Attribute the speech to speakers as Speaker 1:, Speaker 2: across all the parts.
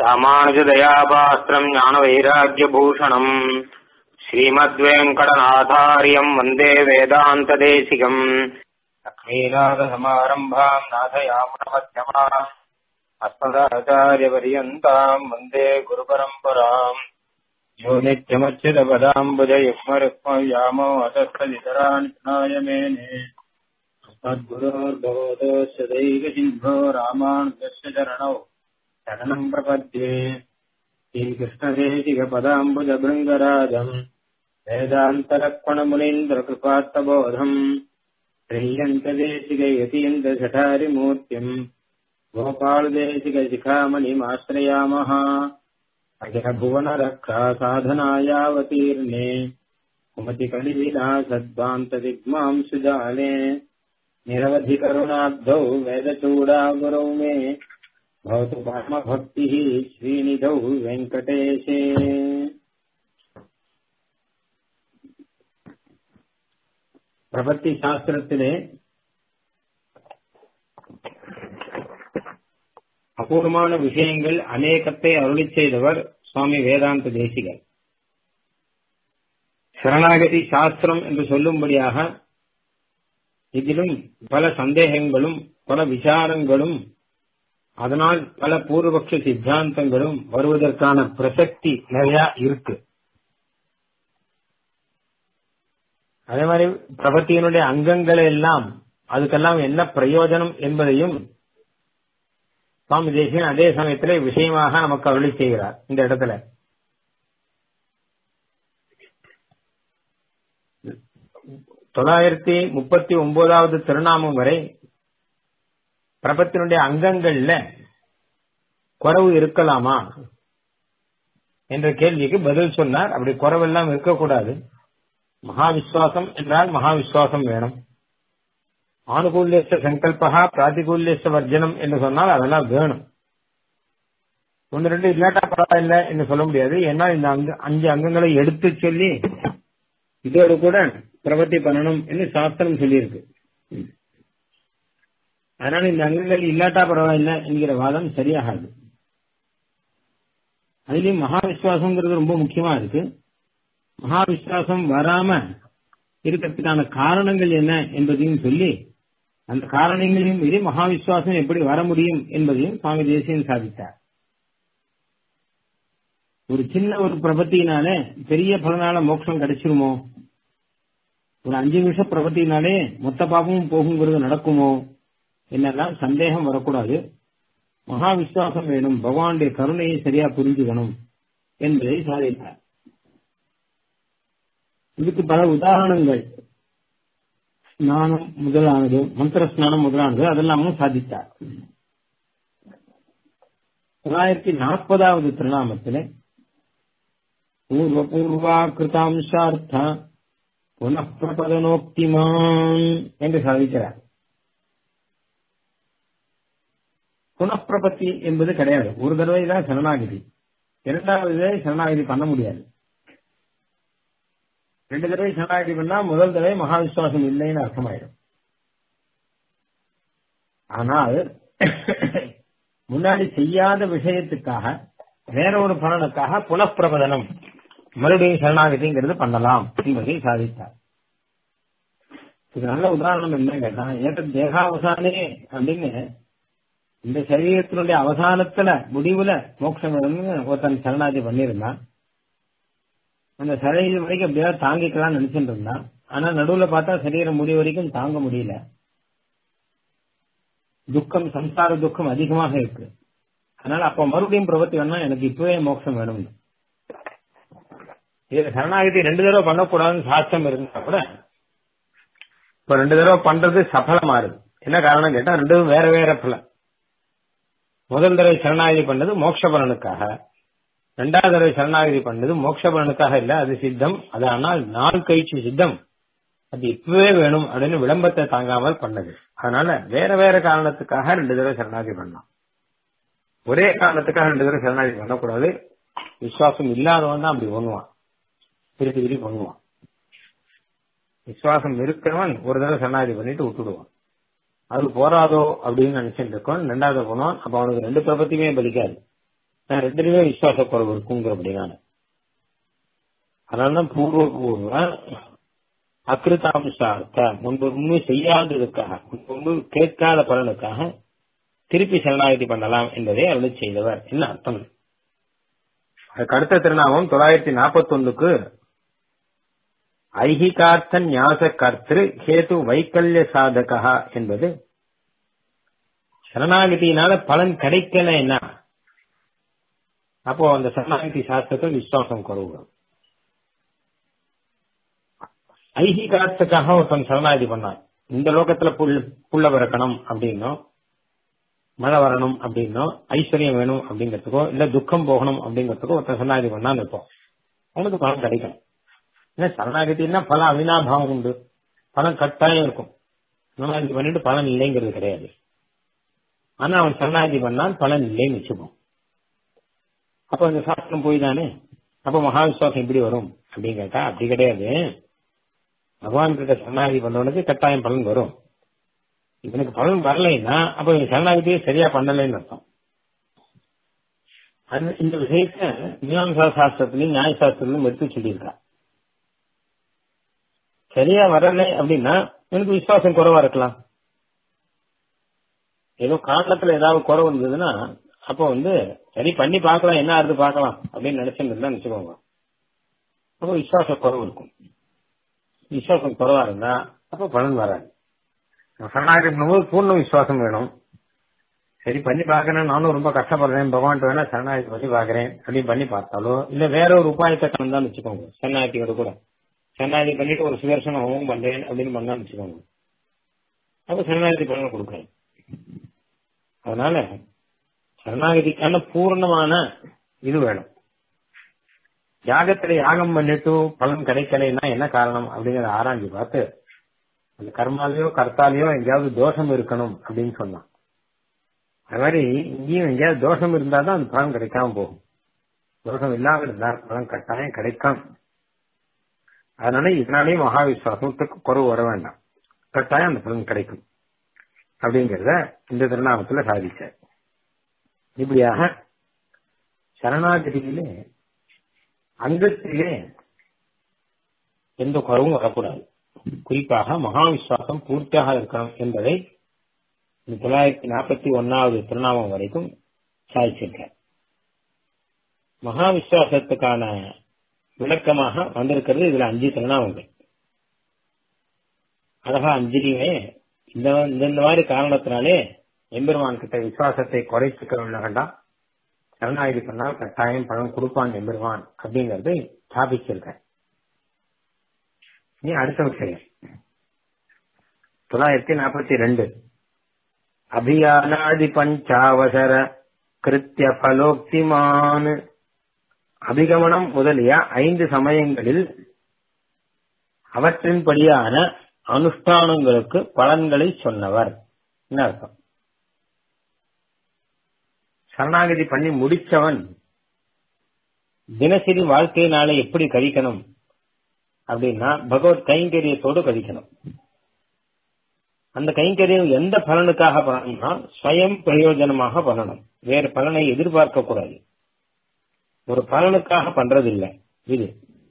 Speaker 1: ராமானுஜதயாபாஸ்திரம் ஞானவைராக்கியபூஷணம் ஸ்ரீமத்வேங்கடநாதாரியம் வந்தே வேதாந்ததேசிகம் லக்ஷ்மீநாதசமாரம்பாம் நாதயாமுனமத்தியமாம் அஸ்மதாச்சாரியபரியந்தாம் வந்தே குருபரம்பராம் யோ நித்யமच्युतपदाम्बुजयुग्मरुक्मव्यामो अतस्तदितराणि नायमेने अस्मद्गुरोर्भगवतोऽस्य दैकसिन्धो रामानुजस्य चरणौ शरणम् प्रपद्ये श्रीकृष्णदेशिकपदाम्बुजभृङ्गराजम् वेदान्तलक्ष्मणमुनीन्द्रकृपात्तबोधम् श्रीयन्तदेशिकयतीन्द्रशठारिमूर्तिम् गोपालदेशिकशिखामणिमाश्रयामः अजभुवनरक्षा साधनायावतीर्णे कुमतिकलिविना सद्वान्तदिग्मां सुजाले निरवधिकरुणाब्धौ वेदचूडागुरौ मे भवतु परमभक्तिः श्रीनिधौ वेङ्कटेशे பிரபத்தி சாஸ்திரத்திலே அபூர்வமான விஷயங்கள் அநேகத்தை அருளி செய்தவர் சுவாமி வேதாந்த தேசிகர் சரணாகதி சாஸ்திரம் என்று சொல்லும்படியாக இதிலும் பல சந்தேகங்களும் பல விசாரங்களும் அதனால் பல பூர்வபக்ஷ சித்தாந்தங்களும் வருவதற்கான பிரசக்தி நிறைய இருக்கு அதே மாதிரி பிரபத்தியினுடைய அங்கங்கள் எல்லாம் அதுக்கெல்லாம் என்ன பிரயோஜனம் என்பதையும் சுவாமி தேசியன் அதே சமயத்திலே விஷயமாக நமக்கு அருளி செய்கிறார் இந்த இடத்துல தொள்ளாயிரத்தி முப்பத்தி ஒன்பதாவது திருநாமம் வரை பிரபத்தினுடைய அங்கங்கள்ல குறவு இருக்கலாமா என்ற கேள்விக்கு பதில் சொன்னார் அப்படி குறவெல்லாம் இருக்கக்கூடாது மகா விஸ்வாசம் என்றால் மகா விஸ்வாசம் வேணும் ஆனுகூல்யஸ்த சங்கல்பகா பிராதிகூல்யஸ்த வர்ஜனம் என்று சொன்னால் அதெல்லாம் வேணும் ஒன்னு ரெண்டு இல்லாட்டா பரவாயில்ல என்று சொல்ல முடியாது ஏன்னா இந்த அங்க அஞ்சு அங்கங்களை எடுத்து சொல்லி இதோடு கூட பிரவர்த்தி பண்ணணும் என்று சாஸ்திரம் சொல்லியிருக்கு அதனால இந்த அங்கங்கள் இல்லாட்டா பரவாயில்ல என்கிற வாதம் சரியாகாது அதுலயும் மகா விசுவாசம்ங்கிறது ரொம்ப முக்கியமா இருக்கு மகா விசுவாசம் வராம இருக்கிறதுக்கான காரணங்கள் என்ன என்பதையும் சொல்லி அந்த காரணங்களையும் மீறி மகா விசுவாசம் எப்படி வர முடியும் என்பதையும் சுவாமி தேசியன் சாதித்தார் ஒரு சின்ன ஒரு பிரபத்தினால பெரிய பலனால மோட்சம் கிடைச்சிருமோ ஒரு அஞ்சு நிமிஷம் பிரபத்தினாலே மொத்த பாபமும் போகுங்கிறது நடக்குமோ என்னெல்லாம் சந்தேகம் வரக்கூடாது மகா விசுவாசம் வேணும் பகவானுடைய கருணையை சரியா புரிஞ்சுக்கணும் என்பதை சாதித்தார் இதுக்கு பல உதாரணங்கள் ஸ்நானம் முதலானது மந்திர ஸ்நானம் முதலானது அதெல்லாமும் சாதித்தார் தொள்ளாயிரத்தி நாற்பதாவது திருநாமத்தில் பூர்வ பூர்வா கிருதாம்சார்த்த புனப்பிரபதனோக்திமான் என்று சாதிக்கிறார் புனப்பிரபத்தி என்பது கிடையாது ஒரு தடவை தான் சரணாகிதி இரண்டாவது சரணாகிதி பண்ண முடியாது ரெண்டு தடவை சரணாகிதி பண்ணா முதல் தடவை மகா விசுவாசம் இல்லைன்னு அர்த்தமாயிடும் ஆனால் முன்னாடி செய்யாத விஷயத்துக்காக வேற ஒரு பலனுக்காக புனப்பிரபதனம் மறுபடியும் சரணாகதிங்கிறது பண்ணலாம் என்பதை சாதித்தார் இது நல்ல உதாரணம் என்ன கேட்டா ஏற்ற தேகாவசானே அப்படின்னு இந்த சரீரத்தினுடைய அவசானத்துல முடிவுல மோட்சம் வேணும்னு ஒருத்தன் சரணாகதி பண்ணியிருந்தான் அந்த சரீரம் வரைக்கும் எப்படியாவது தாங்கிக்கலாம்னு நினைச்சிட்டு இருந்தான் ஆனா நடுவுல பார்த்தா சரீரம் முடிவு வரைக்கும் தாங்க முடியல துக்கம் சம்சார துக்கம் அதிகமாக இருக்கு அதனால அப்ப மறுபடியும் பிரபத்தி வேணா எனக்கு இப்பவே மோட்சம் வேணும் இது சரணாகதி ரெண்டு தடவை பண்ணக்கூடாதுன்னு சாஸ்திரம் இருந்தா கூட இப்ப ரெண்டு தடவை பண்றது சஃலமா இருக்கு என்ன காரணம் கேட்டா ரெண்டும் வேற வேற பலன் முதல் தடவை சரணாகதி பண்ணது மோட்ச பலனுக்காக ரெண்டாவது தடவை சரணாகதி பண்ணது மோட்ச பலனுக்காக இல்ல அது சித்தம் அது ஆனால் நாள் கழிச்சு சித்தம் அது இப்பவே வேணும் அப்படின்னு விளம்பரத்தை தாங்காமல் பண்ணது அதனால வேற வேற காரணத்துக்காக ரெண்டு தடவை சரணாகதி பண்ணலாம் ஒரே காரணத்துக்காக ரெண்டு தடவை சரணாகதி பண்ணக்கூடாது விசுவாசம் இல்லாதவன் தான் அப்படி பண்ணுவான் திருப்பி திருப்பி பண்ணுவான் விசுவாசம் இருக்கிறவன் ஒரு தடவை சரணாகதி பண்ணிட்டு விட்டுடுவான் அது போராதோ அப்படின்னு நினைச்சிட்டு இருக்கோம் ரெண்டாவது போனோம் அப்ப அவனுக்கு ரெண்டு பிரபத்தியுமே பலிக்காது நான் ரெண்டுலயுமே விசுவாச குறைவு இருக்குங்கிற அப்படின்னால அதனாலதான் பூர்வ பூர்வ அக்கிருத்தாம்சார்த்த முன்பு முன்பு செய்யாததுக்காக முன்பு கேட்காத பலனுக்காக திருப்பி சரணாகதி பண்ணலாம் என்பதை அருள் செய்தவர் என்ன அர்த்தம் அதுக்கு அடுத்த திருநாமம் தொள்ளாயிரத்தி நாற்பத்தி ஒண்ணுக்கு ஐஹிகார்த்த ஞாச கர்த்திரு கேது வைக்கல்ய சாதகா என்பது சரணாகதியினால பலன் கிடைக்கலன்னா அப்போ அந்த சரணாகதி சாஸ்திரத்தில் விசுவாசம் குறைவு ஐஹிகார்த்துக்காக ஒருத்தன் சரணாகதி பண்ணான் இந்த லோகத்துல புல் புள்ள பிறக்கணும் அப்படின்னும் மழை வரணும் அப்படின்னும் ஐஸ்வர்யம் வேணும் அப்படிங்கிறதுக்கோ இல்ல துக்கம் போகணும் அப்படிங்கிறதுக்கோ ஒருத்தன் சரணாகதி பண்ணான்னு இருப்போம் அவனுக்கு பலன் கிடைக்கும் ஏன்னா சரணாகதினா பல அவினாபாவம் உண்டு பலன் கட்டாயம் இருக்கும் சரணாகதி பண்ணிட்டு பலன் இல்லைங்கிறது கிடையாது ஆனா அவன் சரணாகதி பண்ணால் பலன் இல்லைன்னு வச்சுப்போம் அப்ப அந்த சாஸ்திரம் போய் தானே அப்ப மகா விசுவாசம் எப்படி வரும் அப்படின்னு கேட்டா அப்படி கிடையாது பகவான் கிட்ட சரணாகதி பண்ணவனுக்கு கட்டாயம் பலன் வரும் இவனுக்கு பலன் வரலைன்னா அப்ப இவன் சரணாகதியே சரியா பண்ணலைன்னு அர்த்தம் அது இந்த விஷயத்த மீமாசா சாஸ்திரத்திலையும் நியாய சாஸ்திரத்திலும் எடுத்து சொல்லியிருக்கா சரியா வரலை அப்படின்னா எனக்கு விசுவாசம் குறைவா இருக்கலாம் ஏதோ காரணத்துல ஏதாவது குறை வந்ததுன்னா அப்போ வந்து சரி பண்ணி பார்க்கலாம் என்ன ஆறுது பார்க்கலாம் அப்படின்னு நினைச்சுருந்தா நினைச்சுக்கோங்க அப்போ விசுவாச குறைவு இருக்கும் விசுவாசம் குறைவா இருந்தா அப்போ பலன் வராது சரணாகதி பண்ணும்போது பூர்ண விசுவாசம் வேணும் சரி பண்ணி பார்க்கறேன் நானும் ரொம்ப கஷ்டப்படுறேன் பகவான் வேணா சரணாகதி பண்ணி பார்க்கறேன் அப்படின்னு பண்ணி பார்த்தாலோ இல்ல வேற ஒரு உபாயத்தை கலந்தான்னு வச்சுக்கோங்க சரணாகதியோட கூட சரணாகதி பண்ணிட்டு ஒரு சுதர்சனம் ஹோமம் பண்றேன் அப்படின்னு பண்ணான்னு வச்சுக்கோங்க அப்ப சரணாகதி பலன் கொடுக்குறேன் அதனால சரணாகதிக்கான பூர்ணமான இது வேணும் யாகத்துல யாகம் பண்ணிட்டு பலன் கிடைக்கலைன்னா என்ன காரணம் அப்படிங்கறத ஆராய்ஞ்சு பார்த்து அந்த கர்மாலையோ கர்த்தாலையோ எங்கேயாவது தோஷம் இருக்கணும் அப்படின்னு சொன்னான் அது மாதிரி இங்கேயும் எங்கேயாவது தோஷம் இருந்தா தான் அந்த பலன் கிடைக்காம போகும் தோஷம் இல்லாம இருந்தா பலன் கட்டாயம் கிடைக்கும் அதனால இதனாலேயும் மகா விசுவாசத்துக்கு குறைவு வர வேண்டாம் கட்டாயம் அந்த பலன் கிடைக்கும் அப்படிங்கறத இந்த திருநாமத்துல சாதிச்சார் இப்படியாக சரணாகதியிலே அங்கத்திலே எந்த குறவும் வரக்கூடாது குறிப்பாக மகா விசுவாசம் பூர்த்தியாக இருக்கணும் என்பதை தொள்ளாயிரத்தி நாற்பத்தி ஒன்னாவது திருநாமம் வரைக்கும் சாதிச்சிருக்கார் மகா விசுவாசத்துக்கான விளக்கமாக வந்திருக்கிறது இதுல அஞ்சு திருநாமங்கள் அழகா அஞ்சலியுமே இந்த இந்த மாதிரி காரணத்தினாலே எம்பெருமான் கிட்ட விசுவாசத்தை குறைச்சிக்க வேண்டாம் சரணாகதி பண்ணால் கட்டாயம் பலன் கொடுப்பான் எம்பெருமான் அப்படிங்கறது ஸ்தாபிச்சிருக்க நீ அடுத்த விஷயம் தொள்ளாயிரத்தி நாற்பத்தி ரெண்டு அபியானாதி பஞ்சாவசர கிருத்திய பலோக்திமான் அபிகமனம் முதலிய ஐந்து சமயங்களில் அவற்றின்படியான அனுஷ்டானங்களுக்கு பலன்களை சொன்னவர் என்ன அர்த்தம் சரணாகதி பண்ணி முடிச்சவன் தினசரி வாழ்க்கையினால எப்படி கழிக்கணும் அப்படின்னா பகவத் கைங்கரியத்தோடு கழிக்கணும் அந்த கைங்கரியம் எந்த பலனுக்காக பண்ணணும்னா ஸ்வயம் பிரயோஜனமாக பண்ணணும் வேறு பலனை எதிர்பார்க்க கூடாது ஒரு பலனுக்காக பண்றதில்லை இது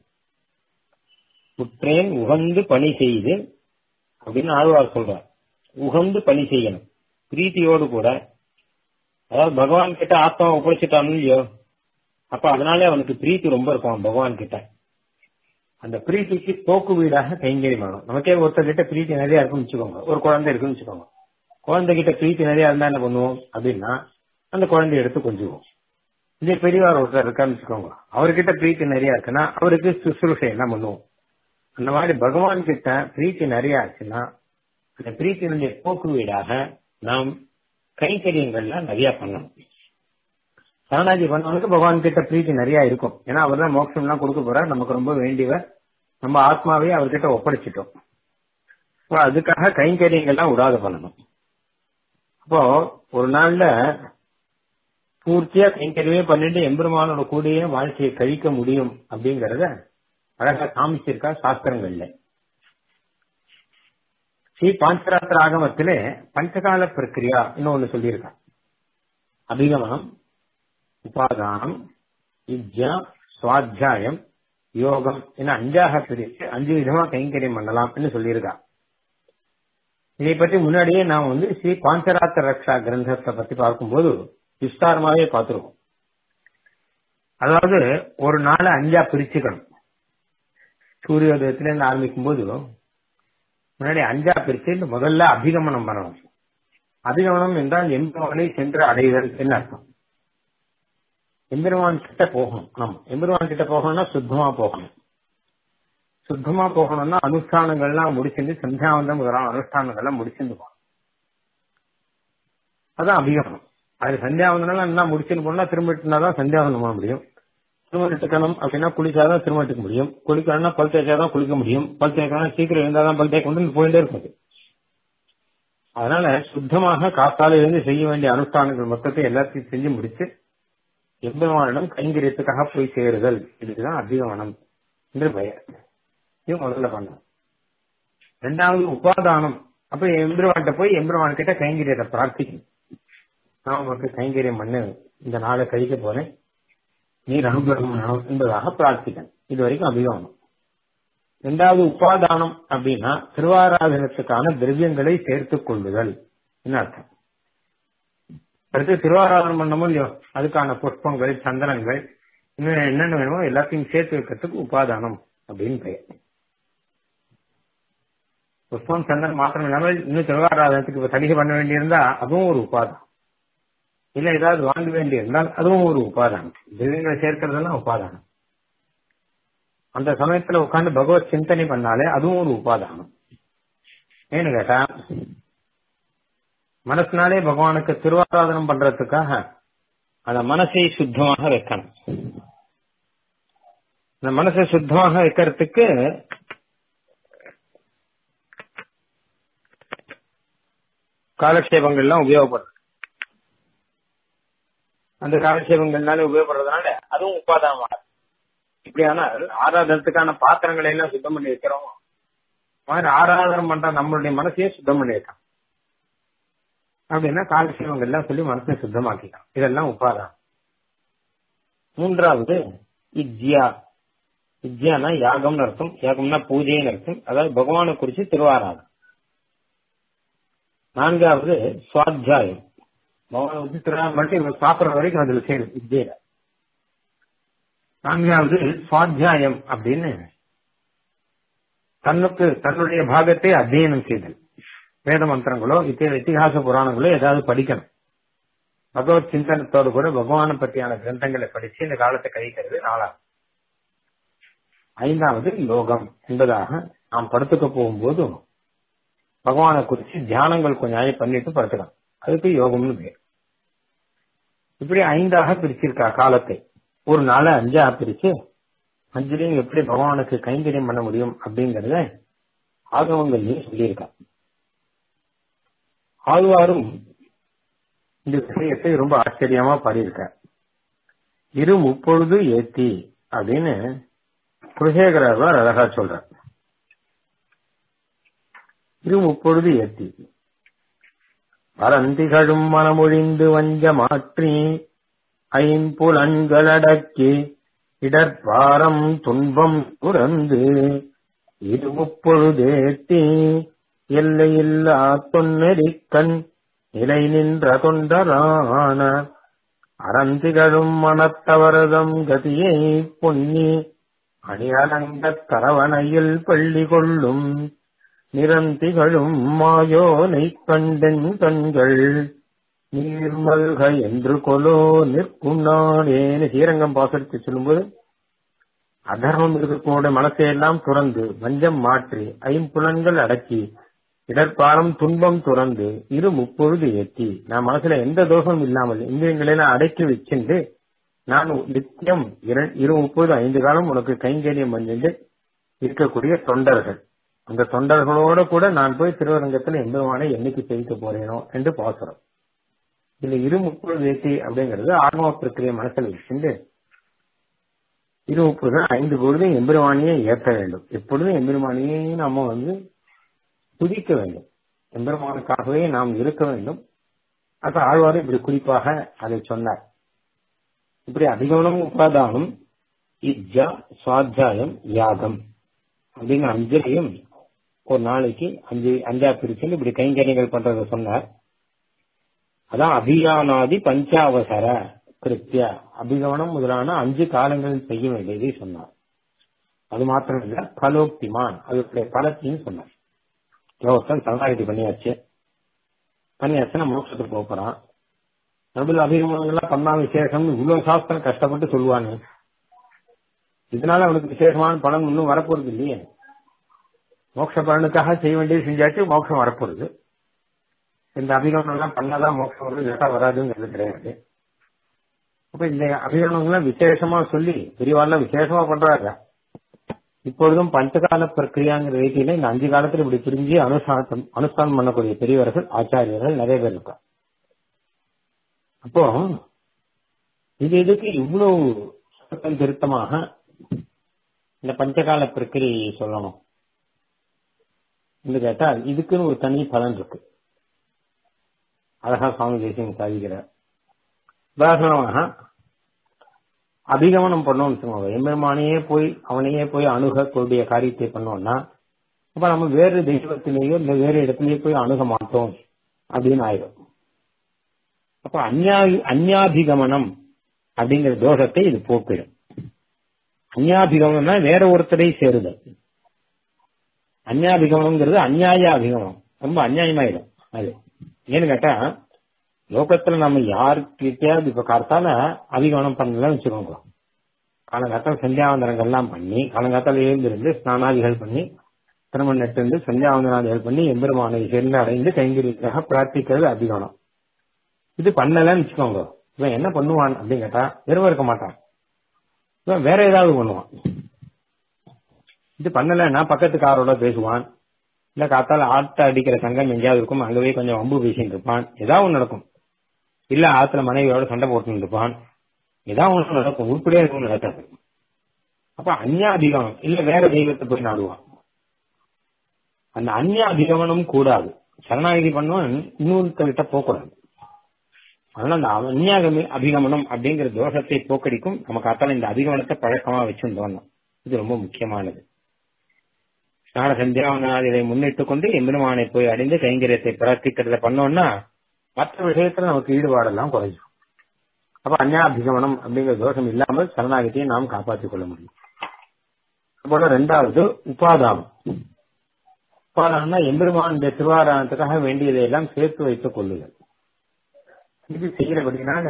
Speaker 1: உற்றேன் உகந்து பணி செய்து அப்படின்னு ஆழ்வார் சொல்றார் உகந்து பணி செய்யணும் பிரீத்தியோடு கூட அதாவது பகவான் கிட்ட ஆத்மா ஒப்படைச்சிட்டானு இல்லையோ அப்ப அதனாலே அவனுக்கு பிரீத்தி ரொம்ப இருக்கும் பகவான் கிட்ட அந்த பிரீத்திக்கு தோக்கு வீடாக கைங்கரியம் ஆகணும் நமக்கே ஒருத்தர் கிட்ட பிரீத்தி நிறைய இருக்குன்னு வச்சுக்கோங்க ஒரு குழந்தை இருக்குன்னு வச்சுக்கோங்க குழந்தை கிட்ட பிரீத்தி நிறைய இருந்தா என்ன பண்ணுவோம் அப்படின்னா அந்த குழந்தைய எடுத்து கொஞ்சுவோம் இதே பெரியவார் ஒருத்தர் இருக்கான்னு வச்சுக்கோங்க அவர்கிட்ட பிரீத்தி நிறைய இருக்குன்னா அவருக்கு சுசுருஷை எல்லாம் பண்ணுவோம் அந்த மாதிரி பகவான் கிட்ட பிரீத்தி நிறைய ஆச்சுன்னா அந்த பிரீத்தினுடைய போக்கு வீடாக நாம் கைங்கரியங்கள்ல நிறைய பண்ணணும் சரணாஜி பண்ணவனுக்கு பகவான் கிட்ட பிரீத்தி நிறைய இருக்கும் ஏன்னா அவர் தான் மோட்சம் எல்லாம் கொடுக்க போறார் நமக்கு ரொம்ப வேண்டியவர் நம்ம ஆத்மாவே அவர்கிட்ட ஒப்படைச்சிட்டோம் அதுக்காக கைங்கரியங்கள்லாம் விடாத பண்ணணும் அப்போ ஒரு நாள்ல பூர்த்தியா கைங்கரியமே பண்ணிட்டு எம்பெருமானோட கூடிய வாழ்க்கையை கழிக்க முடியும் அப்படிங்கறத அழகா காமிச்சிருக்கா சாஸ்திரங்கள்ல ஸ்ரீ பாஞ்சராத்திர ஆகமத்திலே பஞ்சகால பிரக்கிரியா இன்னொன்னு சொல்லியிருக்கா அபிகமனம் உபாதானம் இஜ்யா சுவாத்தியாயம் யோகம் என அஞ்சாக பிரித்து அஞ்சு விதமா கைங்கரியம் பண்ணலாம் சொல்லியிருக்கா இதை பற்றி முன்னாடியே நாம் வந்து ஸ்ரீ பாஞ்சராத்த ரக்ஷா கிரந்தத்தை பத்தி பார்க்கும்போது விஸ்தாரமாவே பார்த்திருக்கோம் அதாவது ஒரு நாளை அஞ்சா பிரிச்சுக்கணும் சூரியோதயத்திலிருந்து ஆரம்பிக்கும் போது முன்னாடி அஞ்சா பிரிச்சு இந்த முதல்ல அபிகமனம் பண்ணணும் அபிகமனம் என்றால் எம்பெருமானை சென்று அடைதல் என்ன அர்த்தம் எம்பெருமான் கிட்ட போகணும் நம்ம எம்பெருமான் கிட்ட போகணும்னா சுத்தமா போகணும் சுத்தமா போகணும்னா அனுஷ்டானங்கள்லாம் முடிச்சுட்டு சந்தியாவந்தம் முதலாம் அனுஷ்டானங்கள்லாம் முடிச்சுட்டு போகணும் அதான் அபிகமனம் அது சந்தியாவந்தனம் என்ன முடிச்சுட்டு போனா திரும்பிட்டுனா தான் சந்தியாவந்தம் பண்ண முடியும் திருமணத்துக்கணும் அப்படின்னா குளிச்சாதான் திருமணத்துக்கு முடியும் குளிக்கணும்னா பல் தேய்ச்சாதான் குளிக்க முடியும் பல் தேய்க்கணும் சீக்கிரம் இருந்தாதான் பல் தேய்க்க முடியும் போயிட்டே இருக்குது அதனால சுத்தமாக காத்தால இருந்து செய்ய வேண்டிய அனுஷ்டானங்கள் மொத்தத்தை எல்லாத்தையும் செஞ்சு முடிச்சு எம்பெருமானிடம் கைங்கரியத்துக்காக போய் சேருதல் இதுதான் அபிகமனம் என்று பெயர் இது முதல்ல பண்ணணும் ரெண்டாவது உபாதானம் அப்ப எம்பெருமான்கிட்ட போய் எம்பெருமான் கிட்ட கைங்கரியத்தை பிரார்த்திக்கணும் நான் உனக்கு கைங்கரியம் பண்ணு இந்த நாளை கழிக்க போறேன் நீர் அனுகிரகம் என்பதாக பிரார்த்திக்கணும் இது வரைக்கும் அபிகமனம் இரண்டாவது உபாதானம் அப்படின்னா திருவாராதனத்துக்கான திரவியங்களை சேர்த்துக் கொள்ளுதல் என்ன அர்த்தம் அடுத்து திருவாராதனம் பண்ணமோ இல்லையோ அதுக்கான புஷ்பங்கள் சந்தனங்கள் இன்னும் என்னென்ன வேணுமோ எல்லாத்தையும் சேர்த்து வைக்கிறதுக்கு உபாதானம் அப்படின்னு பெயர் புஷ்பம் சந்தனம் மாத்திரம் இல்லாமல் இன்னும் திருவாராதனத்துக்கு இப்ப தணிகை பண்ண வேண்டியிருந்தா அதுவும் ஒரு உபாதானம் இல்ல ஏதாவது வாங்க வேண்டியிருந்தால் அதுவும் ஒரு உபாதானம் திரவியங்களை சேர்க்கறதெல்லாம் உபாதானம் அந்த சமயத்துல உட்காந்து பகவத் சிந்தனை பண்ணாலே அதுவும் ஒரு உபாதானம் ஏன்னு கேட்டா மனசுனாலே பகவானுக்கு திருவாராதனம் பண்றதுக்காக அந்த மனசை சுத்தமாக வைக்கணும் இந்த மனசை சுத்தமாக வைக்கிறதுக்கு காலக்ஷேபங்கள்லாம் உபயோகப்படுது அந்த காலக்ஷேபங்கள்னால உபயோகப்படுறதுனால அதுவும் உபாதானமாக இப்படியானால் ஆராதனத்துக்கான பாத்திரங்களை எல்லாம் சுத்தம் பண்ணி வைக்கிறோம் மாதிரி ஆராதனம் பண்ற நம்மளுடைய மனசையே சுத்தம் பண்ணி வைக்கலாம் அப்படின்னா காலக்ஷேபங்கள் எல்லாம் சொல்லி மனசை சுத்தமாக்கிக்கலாம் இதெல்லாம் உபாதானம் மூன்றாவது இஜ்யா இஜ்யானா யாகம்னு அர்த்தம் யாகம்னா பூஜைன்னு அர்த்தம் அதாவது பகவானை குறிச்சு திருவாராதம் நான்காவது சுவாத்தியாயம் பகவானை குறிச்சு திருவாரம் பண்ணிட்டு இவங்க சாப்பிடுற வரைக்கும் அதுல சேரும் வித்யில நான்காவது சுவாத்தியாயம் அப்படின்னு தன்னுக்கு தன்னுடைய பாகத்தை அத்தியனம் செய்தல் வேத மந்திரங்களோ இத்தகைய இத்திகாச புராணங்களோ ஏதாவது படிக்கணும் பகவத் சிந்தனத்தோடு கூட பகவானை பற்றியான கிரந்தங்களை படிச்சு இந்த காலத்தை கழிக்கிறது நாலாவது ஐந்தாவது யோகம் என்பதாக நாம் படுத்துக்க போகும்போது பகவானை குறிச்சு தியானங்கள் கொஞ்சம் நாளை பண்ணிட்டு படுத்துக்கலாம் அதுக்கு யோகம்னு பேர் இப்படி ஐந்தாக பிரிச்சிருக்கா காலத்தை ஒரு நாளை அஞ்சா பிரிச்சு அஞ்சுலையும் எப்படி பகவானுக்கு கைங்கரியம் பண்ண முடியும் அப்படிங்கறத ஆகவங்கள்லயும் சொல்லியிருக்கா ஆழ்வாரும் இந்த விஷயத்தை ரொம்ப ஆச்சரியமா பாடியிருக்க இரு முப்பொழுது ஏத்தி அப்படின்னு குலசேகரர் அழகா சொல்ற இரு முப்பொழுது ஏத்தி பரந்திகழும் மனமொழிந்து வஞ்ச மாற்றி ஐம்புலன்களடக்கி இடர்பாரம் துன்பம் துறந்து இது முப்பொழுதேத்தி எல்லையில்லா தொன்னெறிக்கண் நிலை நின்ற தொண்டரான அறந்திகழும் மனத்தவரதம் கதியை பொன்னி அணியலங்கத் கரவணையில் பள்ளி கொள்ளும் நிரந்திகளும் மாயோனை கண்டென் கண்கள் நீர்மல்க என்று கொலோ நிற்கும் நானேன்னு ஸ்ரீரங்கம் பாசனத்தை சொல்லும்போது அதர்மம் இருக்கக்கூடிய மனசையெல்லாம் துறந்து வஞ்சம் மாற்றி ஐம்புலன்கள் அடக்கி இடர்பாரம் துன்பம் துறந்து இரு முப்பொழுது ஏற்றி நான் மனசுல எந்த தோஷமும் இல்லாமல் இந்திரியங்களெல்லாம் அடக்கி வச்சுண்டு நான் நித்தியம் இரு முப்பது ஐந்து காலம் உனக்கு கைங்கரியம் பண்ணிட்டு இருக்கக்கூடிய தொண்டர்கள் அந்த தொண்டர்களோட கூட நான் போய் திருவரங்கத்துல எம்பெருமானை என்னைக்கு செய்து போறேனோ என்று பாசுறோம் இதுல இரு முப்பொழுது ஏற்றி அப்படிங்கிறது ஆன்ம பிரக்கிரிய மனசில் வச்சுட்டு இரு முப்பது ஐந்து பொழுதும் எம்பெருமானியை ஏற்ற வேண்டும் எப்பொழுதும் எம்பெருமானியை நாம வந்து துதிக்க வேண்டும் எம்பெருமானுக்காகவே நாம் இருக்க வேண்டும் அது ஆழ்வார் இப்படி குறிப்பாக அதை சொன்னார் இப்படி அதிகமனம் உபாதானம் இஜ்ஜா சுவாத்தியாயம் யாகம் அப்படிங்கிற அஞ்சலையும் ஒரு நாளைக்கு அஞ்சு அஞ்சா பிரிச்சு இப்படி கைங்கரியங்கள் பண்றத சொன்னார் அதான் அபியானாதி பஞ்சாவசர கிருத்திய அபிகமனம் முதலான அஞ்சு காலங்களில் செய்ய வேண்டியதை சொன்னார் அது மாத்திரம் இல்ல பலோக்திமான் அதனுடைய பலத்தையும் சொன்னார் ஒருத்தன் சரணாகதி பண்ணியாச்சு பண்ணியாச்சுன்னா மோட்சத்துக்கு போக போறான் நடுவில் அபிகமனங்கள்லாம் பண்ணா விசேஷம் இவ்வளவு சாஸ்திரம் கஷ்டப்பட்டு சொல்லுவானு இதனால அவனுக்கு விசேஷமான பலன் இன்னும் வரப்போறது இல்லையே மோட்ச பலனுக்காக செய்ய வேண்டியது செஞ்சாச்சு மோட்சம் வரப்போறது இந்த அபிகமனம் எல்லாம் பண்ணாதான் மோட்சம் வருது கேட்டா வராதுங்கிறது கிடையாது அப்ப இந்த அபிகமனங்கள்லாம் விசேஷமா சொல்லி பெரியவாள்லாம் விசேஷமா பண்றாங்க இப்பொழுதும் பஞ்சகால பிரக்கிரியாங்கிற ரீதியில இந்த அஞ்சு காலத்துல இப்படி பிரிஞ்சு அனுஷ்டானம் அனுஷ்டானம் பண்ணக்கூடிய பெரியவர்கள் ஆச்சாரியர்கள் நிறைய பேர் இருக்கா அப்போ இது எதுக்கு இவ்வளவு சுத்தம் திருத்தமாக இந்த பஞ்சகால பிரக்கிரியை சொல்லணும் என்று கேட்டா இதுக்குன்னு ஒரு தனி பலன் இருக்கு அழகா சுவாமி தேசியம் சாதிக்கிறார் உதாரணமாக அபிகமனம் பண்ணோம்னு வச்சுக்கோங்க எம்பெருமானையே போய் அவனையே போய் அணுகக்கூடிய காரியத்தை பண்ணோம்னா அப்ப நம்ம வேறு தெய்வத்திலேயோ இல்ல வேறு இடத்துலயோ போய் அணுக மாட்டோம் அப்படின்னு ஆயிடும் அப்ப அந்யா அந்யாபிகமனம் அப்படிங்கிற தோஷத்தை இது போக்கிடும் அந்யாபிகமனம்னா வேற ஒருத்தரை சேருதல் அந்யாபிகமனம்ங்கிறது அந்நியாய அபிகமனம் ரொம்ப அந்நியாயமாயிடும் அது ஏன்னு கேட்டா லோகத்துல நம்ம யாருக்கிட்டயாவது இப்ப கார்த்தால அபிகமனம் பண்ணலன்னு வச்சுக்கோங்க காலங்காத்தால சந்தியாவந்தனங்கள்லாம் பண்ணி காலங்காத்தால எழுந்திருந்து ஸ்நானாதிகள் பண்ணி திருமணம் நட்டு சந்தியாவந்தனாதிகள் பண்ணி எம்பெருமானை சேர்ந்து அடைந்து கைங்கரிக்காக பிரார்த்திக்கிறது அபிகமனம் இது பண்ணலன்னு வச்சுக்கோங்க இவன் என்ன பண்ணுவான் அப்படின்னு கேட்டா வெறும் இருக்க மாட்டான் இவன் வேற ஏதாவது பண்ணுவான் இது பண்ணலன்னா பக்கத்துக்காரோட பேசுவான் இல்ல காத்தால ஆட்ட அடிக்கிற சங்கம் எங்கேயாவது இருக்கும் அங்கவே கொஞ்சம் வம்பு பேசிட்டு இருப்பான் ஏதாவது ஒன்று நடக்கும் இல்ல ஆத்துல மனைவியோட சண்டை போட்டு இருப்பான் ஏதாவது ஒன்று நடக்கும் உருப்படியா இருக்கும் நடக்காது அப்ப அந்நியாதிகமனம் இல்ல வேற தெய்வத்தை போய் நாடுவான் அந்த அந்நியாதிகமனம் கூடாது சரணாகதி பண்ணுவான் இன்னொருத்தர்கிட்ட போகக்கூடாது அதனால அந்த அந்நியாகமி அபிகமனம் அப்படிங்கிற தோஷத்தை போக்கடிக்கும் நமக்கு அத்தால இந்த அபிகமனத்தை பழக்கமா வச்சிருந்தோம் இது ரொம்ப முக்கியமானது ஸ்நான சந்தியாவனாதிகளை முன்னிட்டு கொண்டு எம்பெருமானை போய் அடைந்து கைங்கரியத்தை பிரார்த்திக்கிறத பண்ணோம்னா மற்ற விஷயத்துல நமக்கு ஈடுபாடெல்லாம் குறைஞ்சிடும் அப்ப அந்யாபிகமனம் அப்படிங்கிற தோஷம் இல்லாமல் சரணாகதியை நாம் காப்பாற்றிக் கொள்ள முடியும் அப்போல ரெண்டாவது உபாதானம் உபாதானம்னா எம்பெருமானுடைய திருவாராயணத்துக்காக வேண்டியதை எல்லாம் சேர்த்து வைத்துக் கொள்ளுதல் இது செய்யறபடினால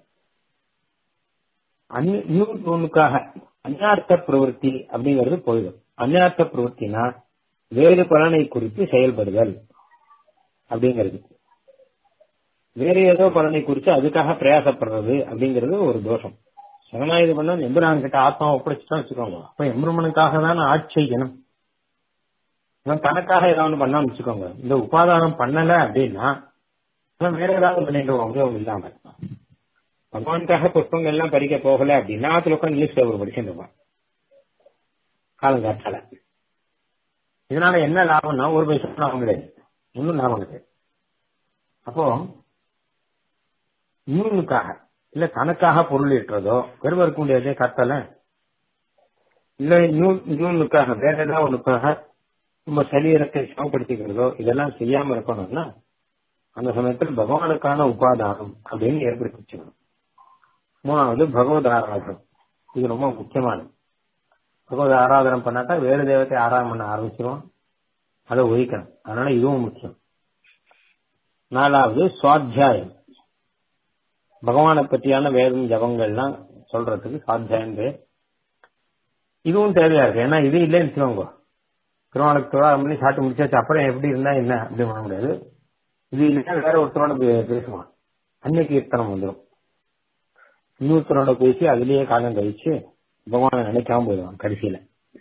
Speaker 1: இன்னொன்னுக்காக அந்நார்த்த பிரவருத்தி அப்படிங்கிறது போயிடும் அந்நார்த்த பிரவருத்தினா வேறு பலனை குறித்து செயல்படுதல் அப்படிங்கிறது வேற ஏதோ பலனை குறித்து அதுக்காக பிரயாசப்படுறது அப்படிங்கிறது ஒரு தோஷம் சரணாயுது பண்ணா எம்பரான் கிட்ட ஆத்மாவை ஒப்படைச்சுட்டா வச்சுக்கோங்க அப்ப எம்பெருமனுக்காக தான் ஆட்சி செய்யணும் இவன் தனக்காக ஏதாவது பண்ணான்னு வச்சுக்கோங்க இந்த உபாதானம் பண்ணல அப்படின்னா வேற ஏதாவது பண்ணிட்டு உபயோகம் இல்லாம பகவானுக்காக புஷ்பங்கள் எல்லாம் பறிக்க போகல அப்படின்னா அதுல உட்காந்து நியூஸ் பேப்பர் படிச்சுட்டு இருப்பான் காலங்காத்தால இதனால என்ன லாபம்னா ஒரு பைசா லாபம் கிடையாது ஒன்னும் லாபம் கிடையாது அப்போ இன்னொன்னுக்காக இல்ல தனக்காக பொருள் ஈட்டுறதோ வெறும் இருக்க முடியாது கத்தல இல்ல இன்னொன்னுக்காக வேற ஏதாவது ஒண்ணுக்காக நம்ம சரீரத்தை சமப்படுத்திக்கிறதோ இதெல்லாம் செய்யாம இருக்கணும்னா அந்த சமயத்தில் பகவானுக்கான உபாதானம் அப்படின்னு ஏற்படுத்தி வச்சுக்கணும் மூணாவது பகவத் ஆராதனம் இது ரொம்ப முக்கியமானது பகவத் ஆராதனம் பண்ணாட்டா வேறு தெய்வத்தை ஆராதனை பண்ண ஆரம்பிச்சிரும் அதை ஒழிக்கணும் அதனால இதுவும் முக்கியம் நாலாவது சுவாத்தியாயம் பகவானை பற்றியான வேதம் ஜபங்கள்லாம் சொல்றதுக்கு சுவாத்தியாயம் பேர் இதுவும் தேவையா இருக்கு ஏன்னா இது இல்லைன்னு வச்சுக்கோங்க திருமணத்துக்கு திருவாரம் பண்ணி சாப்பிட்டு முடிச்சாச்சு அப்புறம் எப்படி இருந்தா என்ன அப்படி பண்ண முடியாது இது இல்லைன்னா வேற ஒருத்தரோட பேசுவான் அன்னை கீர்த்தனம் வந்துடும் இன்னொருத்தரோட பேசி அதுலயே காலம் கழிச்சு பகவானை நினைக்காம போயிடுவான் கடைசியில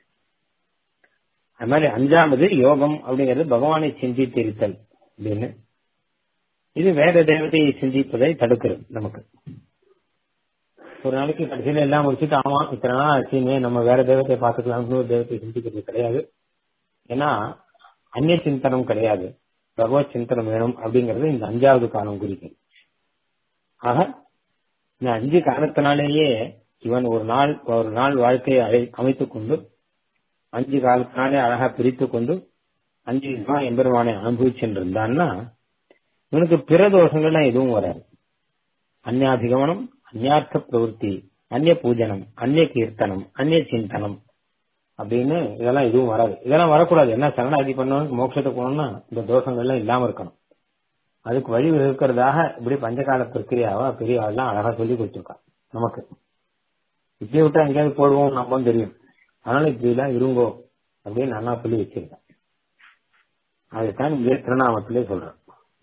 Speaker 1: அது மாதிரி அஞ்சாமது யோகம் அப்படிங்கிறது பகவானை சிந்தித்திருத்தல் அப்படின்னு இது வேற தெய்வத்தை சிந்திப்பதை தடுக்கிறது நமக்கு ஒரு நாளைக்கு கடைசியில எல்லாம் முடிச்சுட்டு ஆமா இத்தனை நாள் ஆச்சுமே நம்ம வேற தெய்வத்தை பார்த்துக்கலாம் இன்னொரு தெய்வத்தை சிந்திக்கிறது கிடையாது ஏன்னா அந்நிய சிந்தனம் கிடையாது பகவத் சிந்தனம் வேணும் அப்படிங்கறது இந்த அஞ்சாவது காலம் குறிக்கும் ஆக இந்த அஞ்சு காலத்தினாலேயே இவன் ஒரு நாள் ஒரு நாள் வாழ்க்கையை அழை- அமைத்துக் கொண்டு அஞ்சு காலத்தினாலே அழகா பிரித்துக் கொண்டு அஞ்சு விதமா எம்பெருமானை அனுபவிச்சுருந்தான்னா இவனுக்கு பிற தோஷங்கள்லாம் எதுவும் வராது அந்யாதிகமனம் அந்யார்த்த பிரவருத்தி அந்நிய பூஜனம் அந்நிய கீர்த்தனம் அந்நிய சிந்தனம் அப்படின்னு இதெல்லாம் எதுவும் வராது இதெல்லாம் வரக்கூடாது என்ன சரணாகதி பண்ணணும் மோட்சத்தை போகணும்னா இந்த தோஷங்கள்லாம் இல்லாம இருக்கணும் அதுக்கு வழி வகுக்கிறதாக இப்படி பஞ்சகால பிரக்கிரியாவா பெரிய ஆள்லாம் அழகா சொல்லி கொடுத்துருக்கா நமக்கு இப்படி விட்டா எங்கேயாவது போடுவோம் நம்ம தெரியும் அதனால இப்படி எல்லாம் இருங்கோ அப்படின்னு நல்லா சொல்லி வச்சிருக்கேன் அதுதான் இங்கே திருநாமத்திலே சொல்றேன்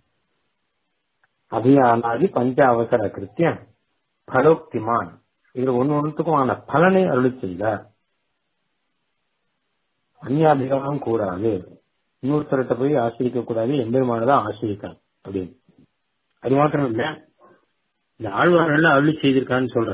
Speaker 1: அபியானாதி பஞ்ச அவசர கிருத்தியம் பலோக்திமான் இது ஒன்னு ஒன்றுத்துக்குமான பலனை அருளி செய்தார் அந்நியாபிகமும் கூடாது இன்னொருத்தர்கிட்ட போய் ஆசிரிக்க கூடாது எம்பெருமானதான் ஆசிரிக்கணும் அப்படின்னு அது மாத்திரம் இல்ல இந்த ஆழ்வார்கள் அருளி செய்திருக்கான்னு சொல்ற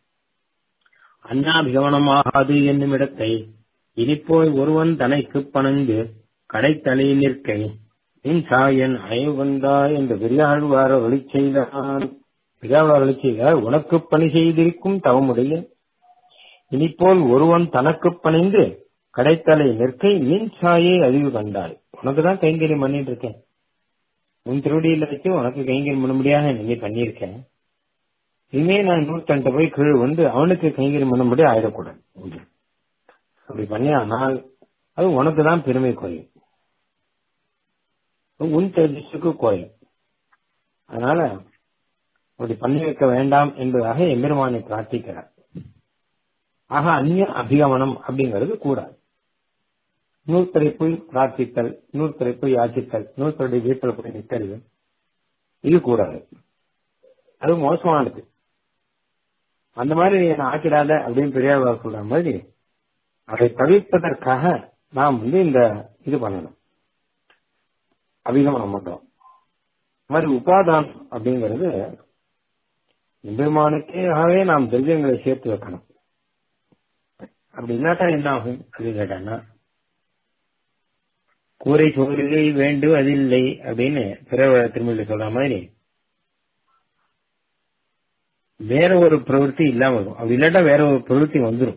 Speaker 1: அந்நாபிகவனமாகாது என்னும் இடத்தை இனிப்போய் ஒருவன் தனைக்கு பணங்கு கடைத்தலை நிற்கை நின் சாயன் அயவந்தா என்று பெரியாழ்வார வழி செய்தான் பெரியாழ்வார் வழி செய்தார் உனக்கு பணி செய்திருக்கும் தவமுடைய இனிப்போல் ஒருவன் தனக்கு பணிந்து கடைத்தலை நிற்கை நின் சாயை அறிவு கண்டாய் உனக்கு தான் கைங்கரியம் பண்ணிட்டு இருக்கேன் உன் திருவடியில வச்சு உனக்கு கைங்கரியம் பண்ண முடியாத நீங்க பண்ணியிருக்கேன் இனிமே நான் இன்னொருத்தன்ட்ட போய் கீழ் வந்து அவனுக்கு கைங்கரியம் பண்ண முடியாது ஆயிடக்கூடாது அப்படி பண்ணியானால் அது உனக்கு தான் பெருமை கோயில் உன் தேஜஸுக்கு கோயில் அதனால அப்படி பண்ணி வைக்க வேண்டாம் என்பதாக எம்பெருமானை பிரார்த்திக்கிறார் ஆக அந்நிய அபிகமனம் அப்படிங்கிறது கூடாது நூத்தரை போய் பிரார்த்தித்தல் நூத்தரை போய் யாச்சித்தல் நூத்தருடைய வீட்டில் போய் நிற்கிறது இது கூடாது அது மோசமானது அந்த மாதிரி என்ன ஆக்கிடாத அப்படின்னு பெரியார் சொல்ற மாதிரி அதை தவிர்ப்பதற்காக நாம் வந்து இந்த இது பண்ணணும் அபிகமனம் பண்றோம் இந்த மாதிரி உபாதானம் அப்படிங்கிறது எம்பெருமானுக்காகவே நாம் திரவியங்களை சேர்த்து வைக்கணும் அப்படி இல்லாட்டா என்ன ஆகும் அப்படின்னு கேட்டான்னா கூரை சோறுகை வேண்டுவதில்லை அப்படின்னு பிறவ திருமொழி சொல்ற மாதிரி வேற ஒரு பிரவೃತ್ತಿ இல்லாம இருக்கும் அப்படி இல்லாட்டா வேற ஒரு பிரவೃತ್ತಿ வந்துடும்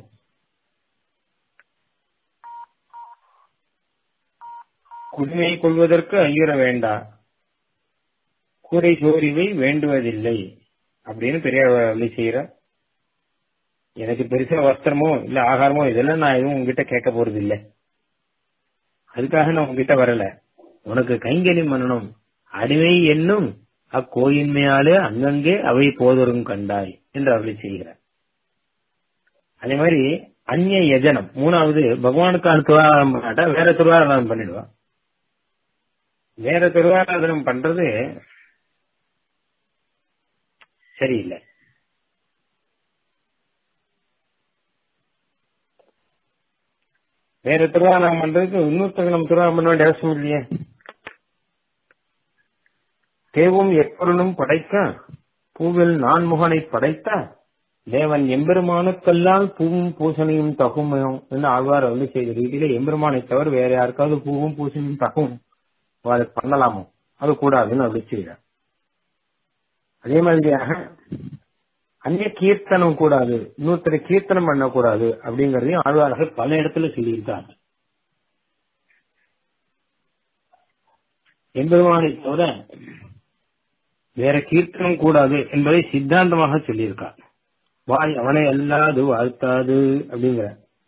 Speaker 1: குடிமை கொள்வதற்கு ஐயுற வேண்டா கூரை சோறிவை வேண்டுவதில்லை அப்படின்னு பெரியார் வழி செய்யற எனக்கு பெருசா வஸ்திரமோ இல்ல ஆகாரமோ இதெல்லாம் நான் எதுவும் உங்ககிட்ட கேட்க போறது இல்ல அதுக்காக நான் உங்ககிட்ட வரல உனக்கு கைங்கரியம் பண்ணணும் அடிமை என்னும் அக்கோயின்மையாலே அங்கங்கே அவை போதரும் கண்டாய் என்று அவளை செய்கிறார் அதே மாதிரி அந்நிய யஜனம் மூணாவது பகவானுக்கான திருவாராதனம் பண்ணாட்டா வேற திருவாராதனம் பண்ணிடுவா வேற திருவாராதனம் பண்றது சரியில்லை வேற திருவாரணம் பண்றதுக்கு இன்னொருத்தருக்கு நம்ம திருவாரணம் பண்ண வேண்டிய அவசியம் இல்லையே தேவும் எப்பொருளும் படைக்க பூவில் நான்முகனை படைத்த தேவன் எம்பெருமானுக்கெல்லாம் பூவும் பூசணியும் தகுமையும் என்று ஆழ்வார் வந்து செய்த ரீதியில எம்பெருமானை தவிர வேற யாருக்காவது பூவும் பூசணியும் தகும் அதை பண்ணலாமோ அது கூடாதுன்னு அப்படி செய்யறார் அதே மாதிரியாக அந்நிய கீர்த்தனம் கூடாது இன்னொருத்தரை கீர்த்தனம் பண்ணக்கூடாது அப்படிங்கறதையும் ஆழ்வார்கள் பல இடத்துல சொல்லியிருக்காங்க எம்பெருமானை தவிர வேற கீர்த்தனம் கூடாது என்பதை சித்தாந்தமாக சொல்லியிருக்கார் வாய் அவனை அல்லாது வாழ்த்தாது அப்படிங்கிற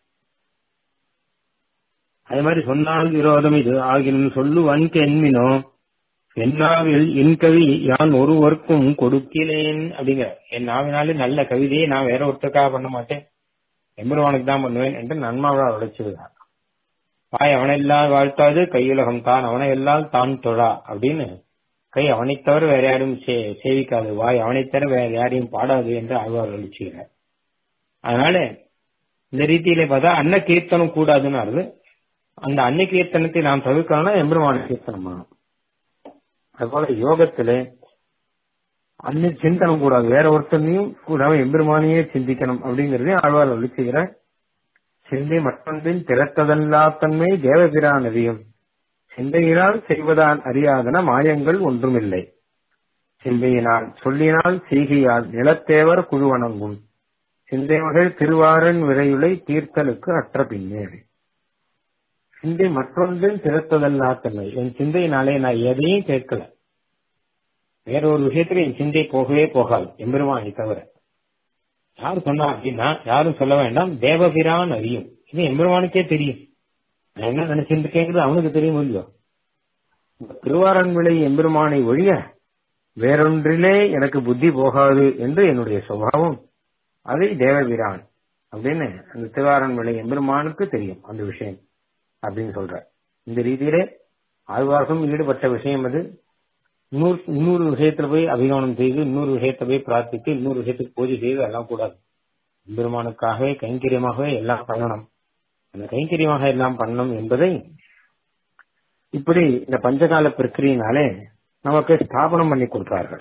Speaker 1: அதே மாதிரி சொன்னால் விரோதம் இது ஆகினும் சொல்லுவன்கு என்மினோ என்னாவில் என் கவி யான் ஒருவருக்கும் கொடுக்கிறேன் அப்படிங்கிற என் நாவினாலே நல்ல கவிதையை நான் வேற ஒருத்தருக்காக பண்ண மாட்டேன் எம்பெருமானுக்கு தான் பண்ணுவேன் என்று நன்மாவா உழைச்சிருக்கார் வாய் அவனையெல்லாம் வாழ்த்தாது கையுலகம் தான் அவனை எல்லாம் தான் தொழா அப்படின்னு கை அவனை தவிர வேற யாரும் சேவிக்காது வாய் அவனை தவிர வேற யாரையும் பாடாது என்று ஆழ்வார் அழிச்சுகிறார் அதனால இந்த ரீதியில பார்த்தா அன்ன கீர்த்தனம் கூடாதுன்னு அர்த்தம் அந்த அன்ன கீர்த்தனத்தை நாம் தவிர்க்கணும்னா எம்பெருமான கீர்த்தனம் பண்ணணும் அதுபோல யோகத்துல அன்னை சிந்தனம் கூடாது வேற ஒருத்தனையும் கூடாம எம்பெருமானையே சிந்திக்கணும் அப்படிங்கறதே ஆழ்வார் அழிச்சுகிற சிந்தை மற்றொன்றின் திறத்ததல்லா தன்மை தேவபிரான் அறியும் சிந்தையினால் செய்வதான் அறியாதன மாயங்கள் ஒன்றுமில்லை சிந்தையினால் சொல்லினால் செய்கையால் நிலத்தேவர் குழு வணங்கும் சிந்தைமகள் திருவாரன் விரையுளை தீர்த்தலுக்கு அற்ற பின்னேறு சிந்தை மற்றொன்றில் திறத்ததல்லா தன்மை என் சிந்தையினாலே நான் எதையும் கேட்கல வேற ஒரு விஷயத்துல என் சிந்தை போகவே போகாது எம்பெருமானை தவிர யார் சொன்னா அப்படின்னா யாரும் சொல்ல வேண்டாம் தேவபிரான் அறியும் இது எம்பெருமானுக்கே தெரியும் நான் என்ன நினைச்சிட்டு இருக்கேங்கிறது அவனுக்கு தெரியும் இல்லையோ திருவாரன் விளை எம்பெருமானை ஒழிய வேறொன்றிலே எனக்கு புத்தி போகாது என்று என்னுடைய சுபாவம் அதை தேவபிரான் அப்படின்னு அந்த திருவாரன் விளை எம்பெருமானுக்கு தெரியும் அந்த விஷயம் அப்படின்னு சொல்ற இந்த ரீதியிலே ஆழ்வார்க்கும் ஈடுபட்ட விஷயம் அது இன்னொரு இன்னொரு விஷயத்துல போய் அபிகமனம் செய்து இன்னொரு விஷயத்தை போய் பிரார்த்தித்து இன்னொரு விஷயத்துக்கு பூஜை செய்து எல்லாம் கூடாது பெருமானுக்காகவே கைங்கரியமாகவே எல்லாம் பண்ணணும் அந்த கைங்கரியமாக எல்லாம் பண்ணணும் என்பதை இப்படி இந்த பஞ்சகால பிரக்கிரியினாலே நமக்கு ஸ்தாபனம் பண்ணி கொடுத்தார்கள்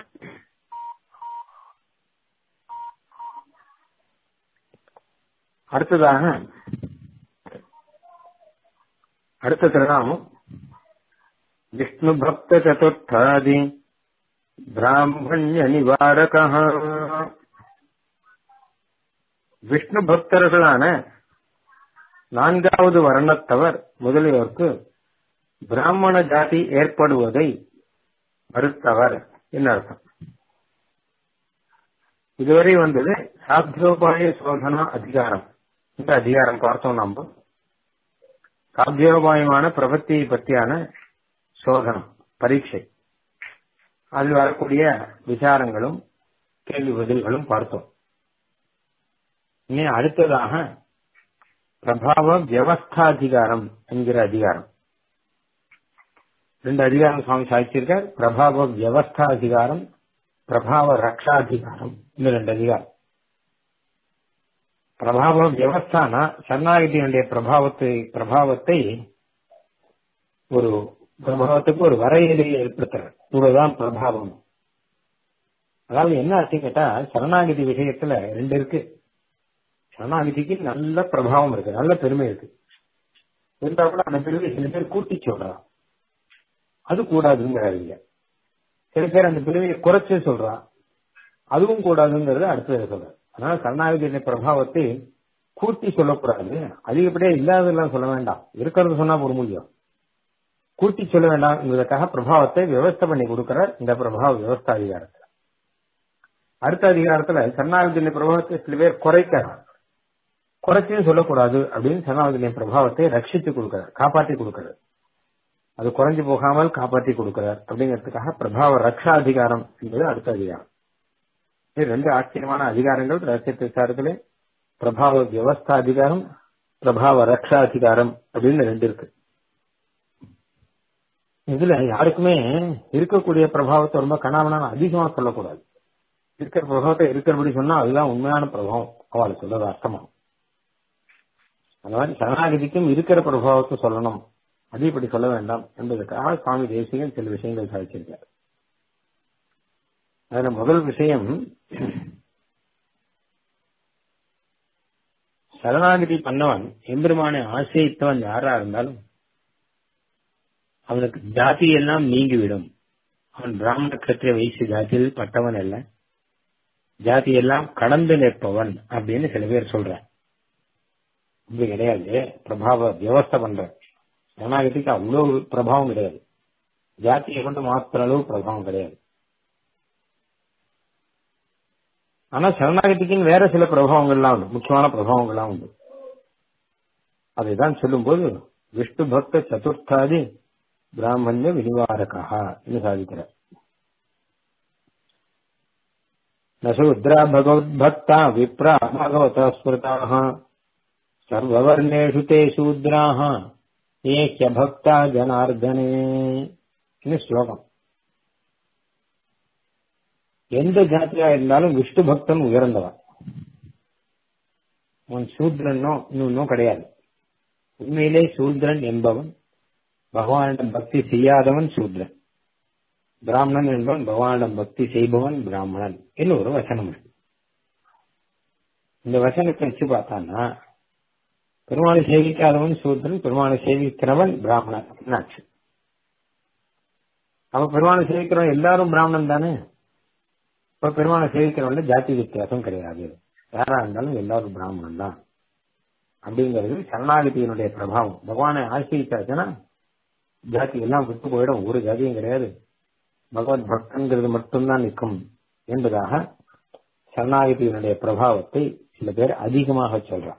Speaker 1: அடுத்ததாக அடுத்த திருநாமம் விஷ்ணு பக்த சதுர்த்தாதி பிராமணிய நிவாரக விஷ்ணு பக்தர்களான நான்காவது வர்ணத்தவர் முதலியோருக்கு பிராமண ஜாதி ஏற்படுவதை மறுத்தவர் என்ன அர்த்தம் இதுவரை வந்தது சாத்தியோபாய சோதனா அதிகாரம் இந்த அதிகாரம் பார்த்தோம் நம்ம சாத்தியோபாயமான பிரபத்தியை பற்றியான சோதனம் பரீட்சை அதில் வரக்கூடிய விசாரங்களும் கேள்வி பதில்களும் பார்த்தோம் இனி அடுத்ததாக பிரபாவ வியவஸ்தாதிகாரம் என்கிற அதிகாரம் ரெண்டு அதிகாரம் சுவாமி சாதிச்சிருக்கார் பிரபாவ வியவஸ்தா அதிகாரம் பிரபாவ ரக்ஷாதிகாரம் இந்த ரெண்டு அதிகாரம் பிரபாவ வியவஸ்தானா சரணாகதியினுடைய பிரபாவத்தை பிரபாவத்தை ஒரு பிரபாவத்துக்கு ஒரு வரையறையை ஏற்படுத்துறார் இவ்வளவுதான் பிரபாவம் அதாவது என்ன ஆச்சு கேட்டா சரணாகதி விஷயத்துல ரெண்டு இருக்கு சரணாகதிக்கு நல்ல பிரபாவம் இருக்கு நல்ல பெருமை இருக்கு இருந்தா கூட அந்த பெருமை சில பேர் கூட்டி சொல்றான் அது கூடாதுங்கிறாரு இல்ல சில பேர் அந்த பெருமையை குறைச்சு சொல்றான் அதுவும் கூடாதுங்கிறது அடுத்தது சொல்ற அதனால சரணாகதி பிரபாவத்தை கூட்டி சொல்லக்கூடாது அதிகப்படியா இல்லாததெல்லாம் சொல்ல வேண்டாம் இருக்கிறது சொன்னா ஒரு முடியும் கூட்டி சொல்ல வேண்டாம் என்பதற்காக பிரபாவத்தை விவஸ்தை பண்ணி கொடுக்கிறார் இந்த பிரபாவ விவஸ்தா அதிகாரத்துல அடுத்த அதிகாரத்துல சரணாகதி பிரபாவத்தை சில பேர் குறைக்கிறார் குறைச்சும் சொல்லக்கூடாது அப்படின்னு சரணாகதி பிரபாவத்தை ரட்சித்து கொடுக்கிறார் காப்பாற்றி கொடுக்கிறார் அது குறைஞ்சு போகாமல் காப்பாற்றி கொடுக்கிறார் அப்படிங்கிறதுக்காக பிரபாவ ரக்ஷா அதிகாரம் என்பது அடுத்த அதிகாரம் இது ரெண்டு ஆச்சரியமான அதிகாரங்கள் ரகசிய விசாரத்திலே பிரபாவ வியவஸ்தா அதிகாரம் பிரபாவ ரக்ஷா அதிகாரம் அப்படின்னு ரெண்டு இருக்கு இதுல யாருக்குமே இருக்கக்கூடிய பிரபாவத்தை ரொம்ப கணாமணான அதிகமா சொல்லக்கூடாது இருக்கிற பிரபாவத்தை இருக்கிறபடி சொன்னா அதுதான் உண்மையான பிரபாவம் அவளுக்கு சொல்றது அர்த்தமாகும் அந்த மாதிரி சரணாகதிக்கும் இருக்கிற பிரபாவத்தை சொல்லணும் அது இப்படி சொல்ல வேண்டாம் என்பதற்காக சுவாமி தேசிகன் சில விஷயங்கள் சாதிச்சிருக்கார் அதுல முதல் விஷயம் சரணாகதி பண்ணவன் எம்பெருமானை ஆசிரியத்தவன் யாரா இருந்தாலும் அவனுக்கு ஜாதி எல்லாம் நீங்கிவிடும் அவன் பிராமண கத்திர வயசு ஜாதியில் பட்டவன் அல்ல ஜாதி எல்லாம் கடந்து நிற்பவன் அப்படின்னு சில பேர் சொல்றான் அப்படி கிடையாது பிரபாவ வியவஸ்தை பண்ற சரணாகதிக்கு அவ்வளவு பிரபாவம் கிடையாது ஜாத்தியை கொண்டு மாத்திர அளவு பிரபாவம் கிடையாது ஆனா சரணாகதிக்குன்னு வேற சில பிரபாவங்கள்லாம் உண்டு முக்கியமான பிரபாவங்கள்லாம் உண்டு அதைதான் சொல்லும்போது விஷ்ணு பக்த சதுர்த்தாதி பிராமணிய வினிவாரகா என்று சாதிக்கிறார் நசூத்ரா பகவத்பக்தா விப்ரா பகவத ஸ்மிருதாக சர்வவர்ணேஷு தே சூத்ராக ஏக்கிய பக்தா ஜனார்தனே ஸ்லோகம் எந்த ஜாத்தியா இருந்தாலும் விஷ்ணு பக்தன் உயர்ந்தவன் உன் சூத்ரனோ இன்னும் கிடையாது உண்மையிலே சூத்ரன் என்பவன் பகவானிடம் பக்தி செய்யாதவன் சூத்ரன் பிராமணன் என்பவன் பகவானிடம் பக்தி செய்பவன் பிராமணன் என்று ஒரு வசனம் இருக்கு இந்த வசனத்தை வச்சு பார்த்தான்னா பெருமாளை சேவிக்காதவன் சூத்ரன் பெருமாளை சேவிக்கிறவன் பிராமணன் ஆச்சு அவன் பெருமாளை சேவிக்கிறவன் எல்லாரும் பிராமணன் தானே இப்ப பெருமானை சேவிக்கிறவங்கள ஜாதி வித்தியாசம் கிடையாது யாரா இருந்தாலும் எல்லாரும் பிராமணன் தான் அப்படிங்கிறது சரணாகதியினுடைய பிரபாவம் பகவானை ஆசிரிச்சாச்சுன்னா ஜாதி எல்லாம் விட்டு போயிடும் ஒரு ஜாதியும் கிடையாது பகவத் பக்தங்கிறது மட்டும்தான் நிற்கும் என்பதாக சரணாகதியினுடைய பிரபாவத்தை சில பேர் அதிகமாக சொல்றான்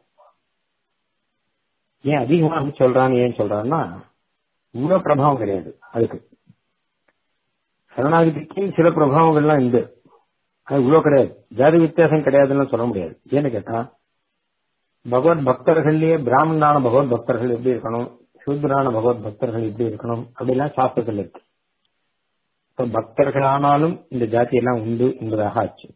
Speaker 1: ஏன் அதிகமாக சொல்றான்னு ஏன் சொல்றான்னா இவ்வளவு பிரபாவம் கிடையாது அதுக்கு சரணாகதிக்கு சில பிரபாவங்கள்லாம் உண்டு அது இவ்வளவு கிடையாது ஜாதி வித்தியாசம் கிடையாதுன்னு சொல்ல முடியாது ஏன்னு கேட்டா பகவத் பக்தர்கள்லயே பிராமணான பகவத் பக்தர்கள் எப்படி இருக்கணும் சூத்ரான பகவத் பக்தர்கள் எப்படி இருக்கணும் அப்படிலாம் சாஸ்திரத்தில் இருக்கு இப்ப பக்தர்களானாலும் இந்த ஜாதி எல்லாம் உண்டு என்பதாக ஆச்சு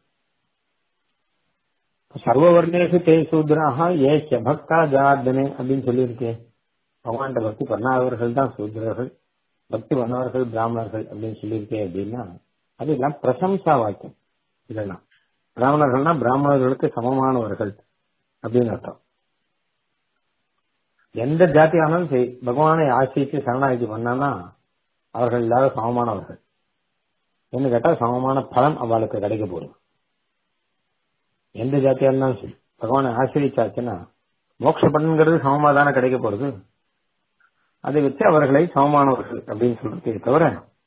Speaker 1: சர்வவர்ணேஷு தே சூத்ராக ஏ பக்தா ஜனார்தனே அப்படின்னு சொல்லியிருக்கேன் பகவான் பக்தி பண்ணாதவர்கள் தான் சூத்ரர்கள் பக்தி பண்ணவர்கள் பிராமணர்கள் அப்படின்னு சொல்லியிருக்கேன் அப்படின்னா அது எல்லாம் பிரசம்சா வாக்கியம் இதெல்லாம் பிராமணர்கள்னா பிராமணர்களுக்கு சமமானவர்கள் அப்படின்னு அர்த்தம் எந்த ஜாதி ஆனாலும் சரி பகவானை ஆசிரித்து சரணாகதி பண்ணானா அவர்கள் எல்லாரும் சமமானவர்கள் என்ன கேட்டா சமமான பலன் அவளுக்கு கிடைக்க போடும் எந்த ஜாத்தியா இருந்தாலும் சரி பகவானை ஆசிரிச்சாச்சுன்னா மோட்ச பலன்கிறது சமமா தானே கிடைக்க போறது அதை வச்சு அவர்களை சமமானவர்கள் அப்படின்னு சொல்றதே தவிர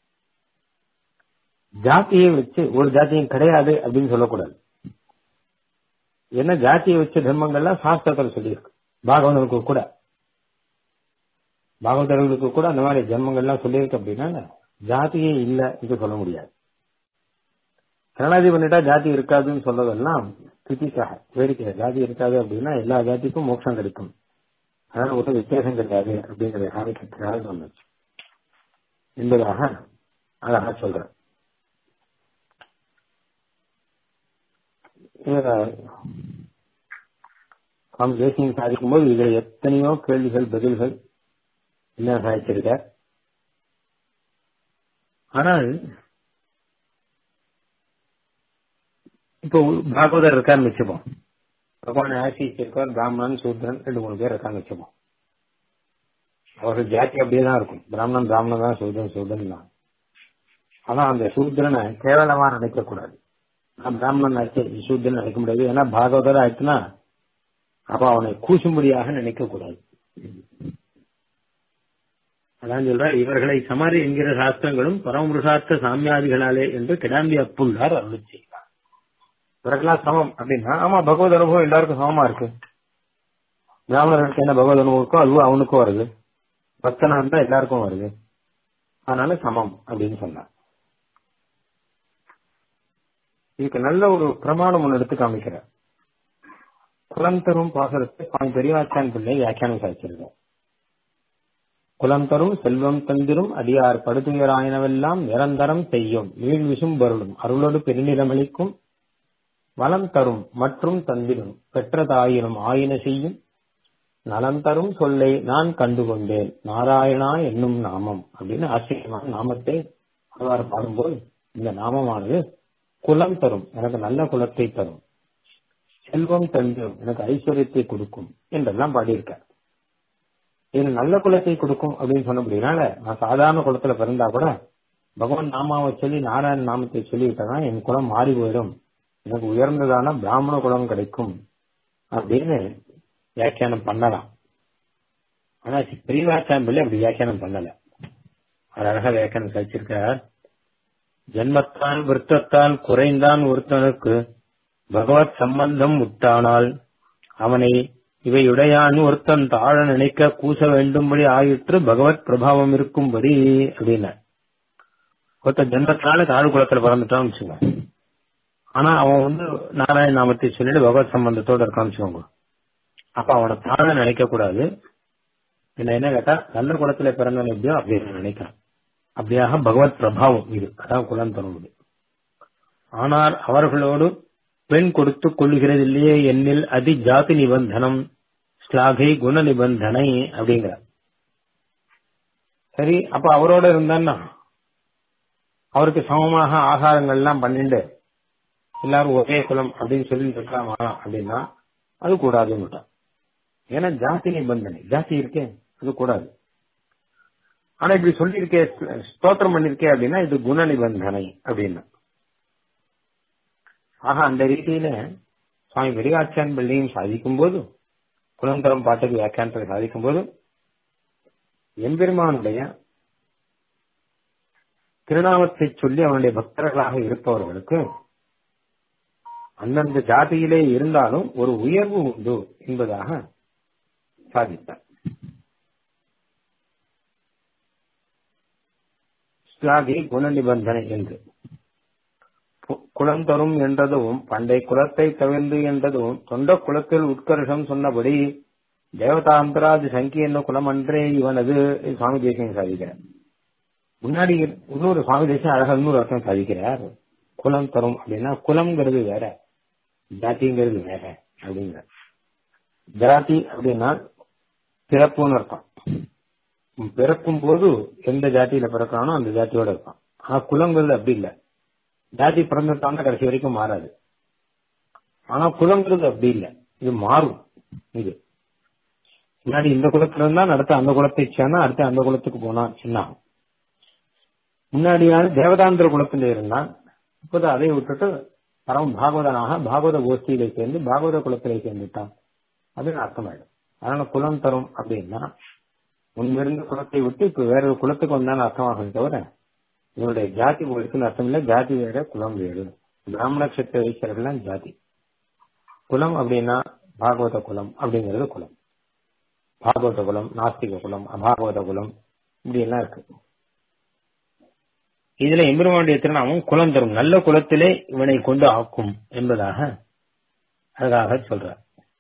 Speaker 1: ஜாத்தியை வச்சு ஒரு ஜாத்தியும் கிடையாது அப்படின்னு சொல்லக்கூடாது என்ன ஜாத்தியை வச்ச தர்மங்கள்லாம் சாஸ்திரத்தில் சொல்லியிருக்கு பாகவதர்களுக்கு கூட பாகவதர்களுக்கு கூட அந்த மாதிரி ஜென்மங்கள்லாம் சொல்லியிருக்கு அப்படின்னா ஜாதியே இல்லை என்று சொல்ல முடியாது சரணாதி பண்ணிட்டா ஜாதி இருக்காதுன்னு சொல்றதெல்லாம் திதிக்காக வேடிக்கை ஜாதி இருக்காது அப்படின்னா எல்லா ஜாதிக்கும் மோட்சம் கிடைக்கும் அதனால ஒரு வித்தியாசம் கிடையாது அப்படிங்கிற காமிக்கிறதுக்காக சொன்னச்சு என்பதாக அழகா சொல்றேன் சுவாமி தேசியம் சாதிக்கும் போது இதுல எத்தனையோ கேள்விகள் பதில்கள் என்ன சாதிச்சிருக்கார் ஆனால் இப்போ பாகவதர் இருக்கான்னு வச்சுப்போம் பகவான் ஆசிச்சிருக்கார் பிராமணன் சூத்ரன் ரெண்டு மூணு பேர் இருக்கான்னு வச்சுப்போம் அவர்கள் ஜாதி அப்படியே தான் இருக்கும் பிராமணன் பிராமணன் தான் சூத்ரன் சூத்ரன் தான் ஆனா அந்த சூத்ரனை கேவலமா நினைக்க கூடாது நான் பிராமணன் நினைச்ச சூத்ரன் நினைக்க முடியாது ஏன்னா பாகவதர் ஆயிடுச்சுன்னா அப்ப அவனை கூசும்படியாக நினைக்க கூடாது அதான் சொல்ற இவர்களை சமாரி என்கிற சாஸ்திரங்களும் பரமபுருஷார்த்த சாமியாதிகளாலே என்று கிடாம்பி அப்புள்ளார் அருள் செய்கிறார் இவர்களாம் சமம் அப்படின்னா ஆமா பகவத் அனுபவம் எல்லாருக்கும் சமமா இருக்கு பிராமணர்களுக்கு என்ன பகவத் அனுபவம் இருக்கோ அதுவும் அவனுக்கும் வருது பக்தனா இருந்தா எல்லாருக்கும் வருது அதனால சமம் அப்படின்னு சொன்னார் இதுக்கு நல்ல ஒரு பிரமாணம் ஒன்று எடுத்து காமிக்கிறார் குலம் தரும் பாசனத்தை சுவாமி பெரியவாச்சான் பிள்ளை வியாக்கியானம் சாதிச்சிருக்கார் குலம் தரும் செல்வம் தந்திரும் அடியார் படுதுயராயினவெல்லாம் நிரந்தரம் செய்யும் நீள் விசும் வருளும் அருளோடு பெருநிலமளிக்கும் வளம் தரும் மற்றும் தந்திரும் பெற்றதாயினும் ஆயின செய்யும் நலம் தரும் சொல்லை நான் கண்டுகொண்டேன் நாராயணா என்னும் நாமம் அப்படின்னு ஆச்சரியமான நாமத்தை அவர் பாடும்போது இந்த நாமமானது குலம் தரும் எனக்கு நல்ல குலத்தை தரும் செல்வம் தந்திரும் எனக்கு ஐஸ்வர்யத்தை கொடுக்கும் என்றெல்லாம் பாடியிருக்கார் இது நல்ல குலத்தை கொடுக்கும் அப்படின்னு சொன்னபடினால நான் சாதாரண குலத்துல பிறந்தா கூட பகவான் நாமாவை சொல்லி நாராயண நாமத்தை சொல்லிவிட்டேன்னா என் குலம் மாறி போயிடும் எனக்கு உயர்ந்ததான பிராமண குலம் கிடைக்கும் அப்படின்னு வியாக்கியானம் பண்ணலாம் ஆனா பெரியவாச்சான் பிள்ளை அப்படி வியாக்கியானம் பண்ணல அவர் அழகா வியாக்கியானம் கழிச்சிருக்கார் ஜென்மத்தால் விருத்தத்தால் குறைந்தான் ஒருத்தனுக்கு பகவத் சம்பந்தம் உட்டானால் அவனை இவையுடையான் ஒருத்தன் தாழ நினைக்க கூச வேண்டும்படி ஆயிற்று பகவத் பிரபாவம் இருக்கும்படி அப்படின்னார் ஒருத்தன் ஜென்மத்தினால தாழ் குலத்துல பிறந்துட்டான்னு வச்சுங்க ஆனா அவன் வந்து நாராயண நாமத்தை சொல்லிட்டு பகவத் சம்பந்தத்தோட இருக்கான்னு வச்சுக்கோங்க அப்ப அவனை தாழ நினைக்க கூடாது என்ன என்ன கேட்டா நல்ல குலத்துல பிறந்தவன் எப்படியோ அப்படி நினைக்கிறான் அப்படியாக பகவத் பிரபாவம் இது அதான் குலம் தருவது ஆனால் அவர்களோடு பெண் கொடுத்து கொள்ளுகிறதில்லையே என்னில் அதி ஜாதி நிபந்தனம் ஸ்லாகை குண நிபந்தனை அப்படிங்கிற சரி அப்ப அவரோட இருந்தான்னா அவருக்கு சமமாக ஆகாரங்கள் எல்லாம் பண்ணிட்டு எல்லாரும் ஒரே குலம் அப்படின்னு சொல்லி இருக்கலாமா அப்படின்னா அது கூடாதுன்னு ஏன்னா ஜாதி நிபந்தனை ஜாதி இருக்கே அது கூடாது ஆனா இப்படி சொல்லியிருக்கே ஸ்தோத்திரம் பண்ணிருக்கே அப்படின்னா இது குண நிபந்தனை அப்படின்னா ஆக அந்த ரீதியில சுவாமி பெரியாச்சான் பிள்ளையும் சாதிக்கும் போது குலந்தரம் பாட்டுக்கு வியாக்கியானத்தை சாதிக்கும் போது எம்பெருமானுடைய திருநாமத்தை சொல்லி அவனுடைய பக்தர்களாக இருப்பவர்களுக்கு அந்தந்த ஜாதியிலே இருந்தாலும் ஒரு உயர்வு உண்டு என்பதாக சாதித்தார் ஸ்லாகி குண நிபந்தனை என்று குளந்தரும் என்றதும் பண்டை குலத்தை தவிர்ந்து என்றதும் தொண்ட குலத்தில் உட்கர்ஷம் சொன்னபடி தேவதாந்தராஜ் சங்கி என்ன குலம் அன்றே இவனது சுவாமி தேசியம் சாதிக்கிறார் முன்னாடி இன்னொரு சுவாமி தேசியம் அழகா இன்னொரு அர்த்தம் சாதிக்கிறார் குலம் தரும் அப்படின்னா குலம்ங்கிறது வேற ஜாதிங்கிறது வேற அப்படிங்கிற ஜாதி அப்படின்னா பிறப்புன்னு அர்த்தம் பிறக்கும் போது எந்த ஜாதியில பிறக்கிறானோ அந்த ஜாதியோட இருப்பான் ஆனா குலங்கிறது அப்படி இல்லை ஜாதி பிறந்ததான கடைசி வரைக்கும் மாறாது ஆனா குலங்கிறது அப்படி இல்லை இது மாறும் இது முன்னாடி இந்த குலத்துல இருந்தா அடுத்த அந்த குலத்தை சேர்ந்தா அடுத்த அந்த குலத்துக்கு போனா சின்ன முன்னாடி யாரு தேவதாந்திர குலத்துல இருந்தான் இப்போது அதை விட்டுட்டு பரம் பாகவதனாக பாகவத கோஷ்டியில சேர்ந்து பாகவத குலத்திலே சேர்ந்துட்டான் அப்படின்னு அர்த்தமாயிடும் அதனால குலம் தரும் அப்படின்னா முன்பிருந்த குலத்தை விட்டு இப்ப வேற ஒரு குலத்துக்கு வந்தான்னு அர்த்தமாகும் தவிர இவருடைய ஜாதி இருக்குன்னு அர்த்தம் இல்ல ஜாதி வேற குலம் வேறு பிராமண கஷத்திர வைக்கிறதுலாம் ஜாதி குலம் அப்படின்னா பாகவத குலம் அப்படிங்கிறது குலம் பாகவத குலம் நாஸ்திக குலம் அபாகவத குலம் இப்படி எல்லாம் இருக்கு இதுல எம்பெருமானுடைய திருநாமம் குலம் தரும் நல்ல குலத்திலே இவனை கொண்டு ஆக்கும் என்பதாக அழகாக சொல்றார்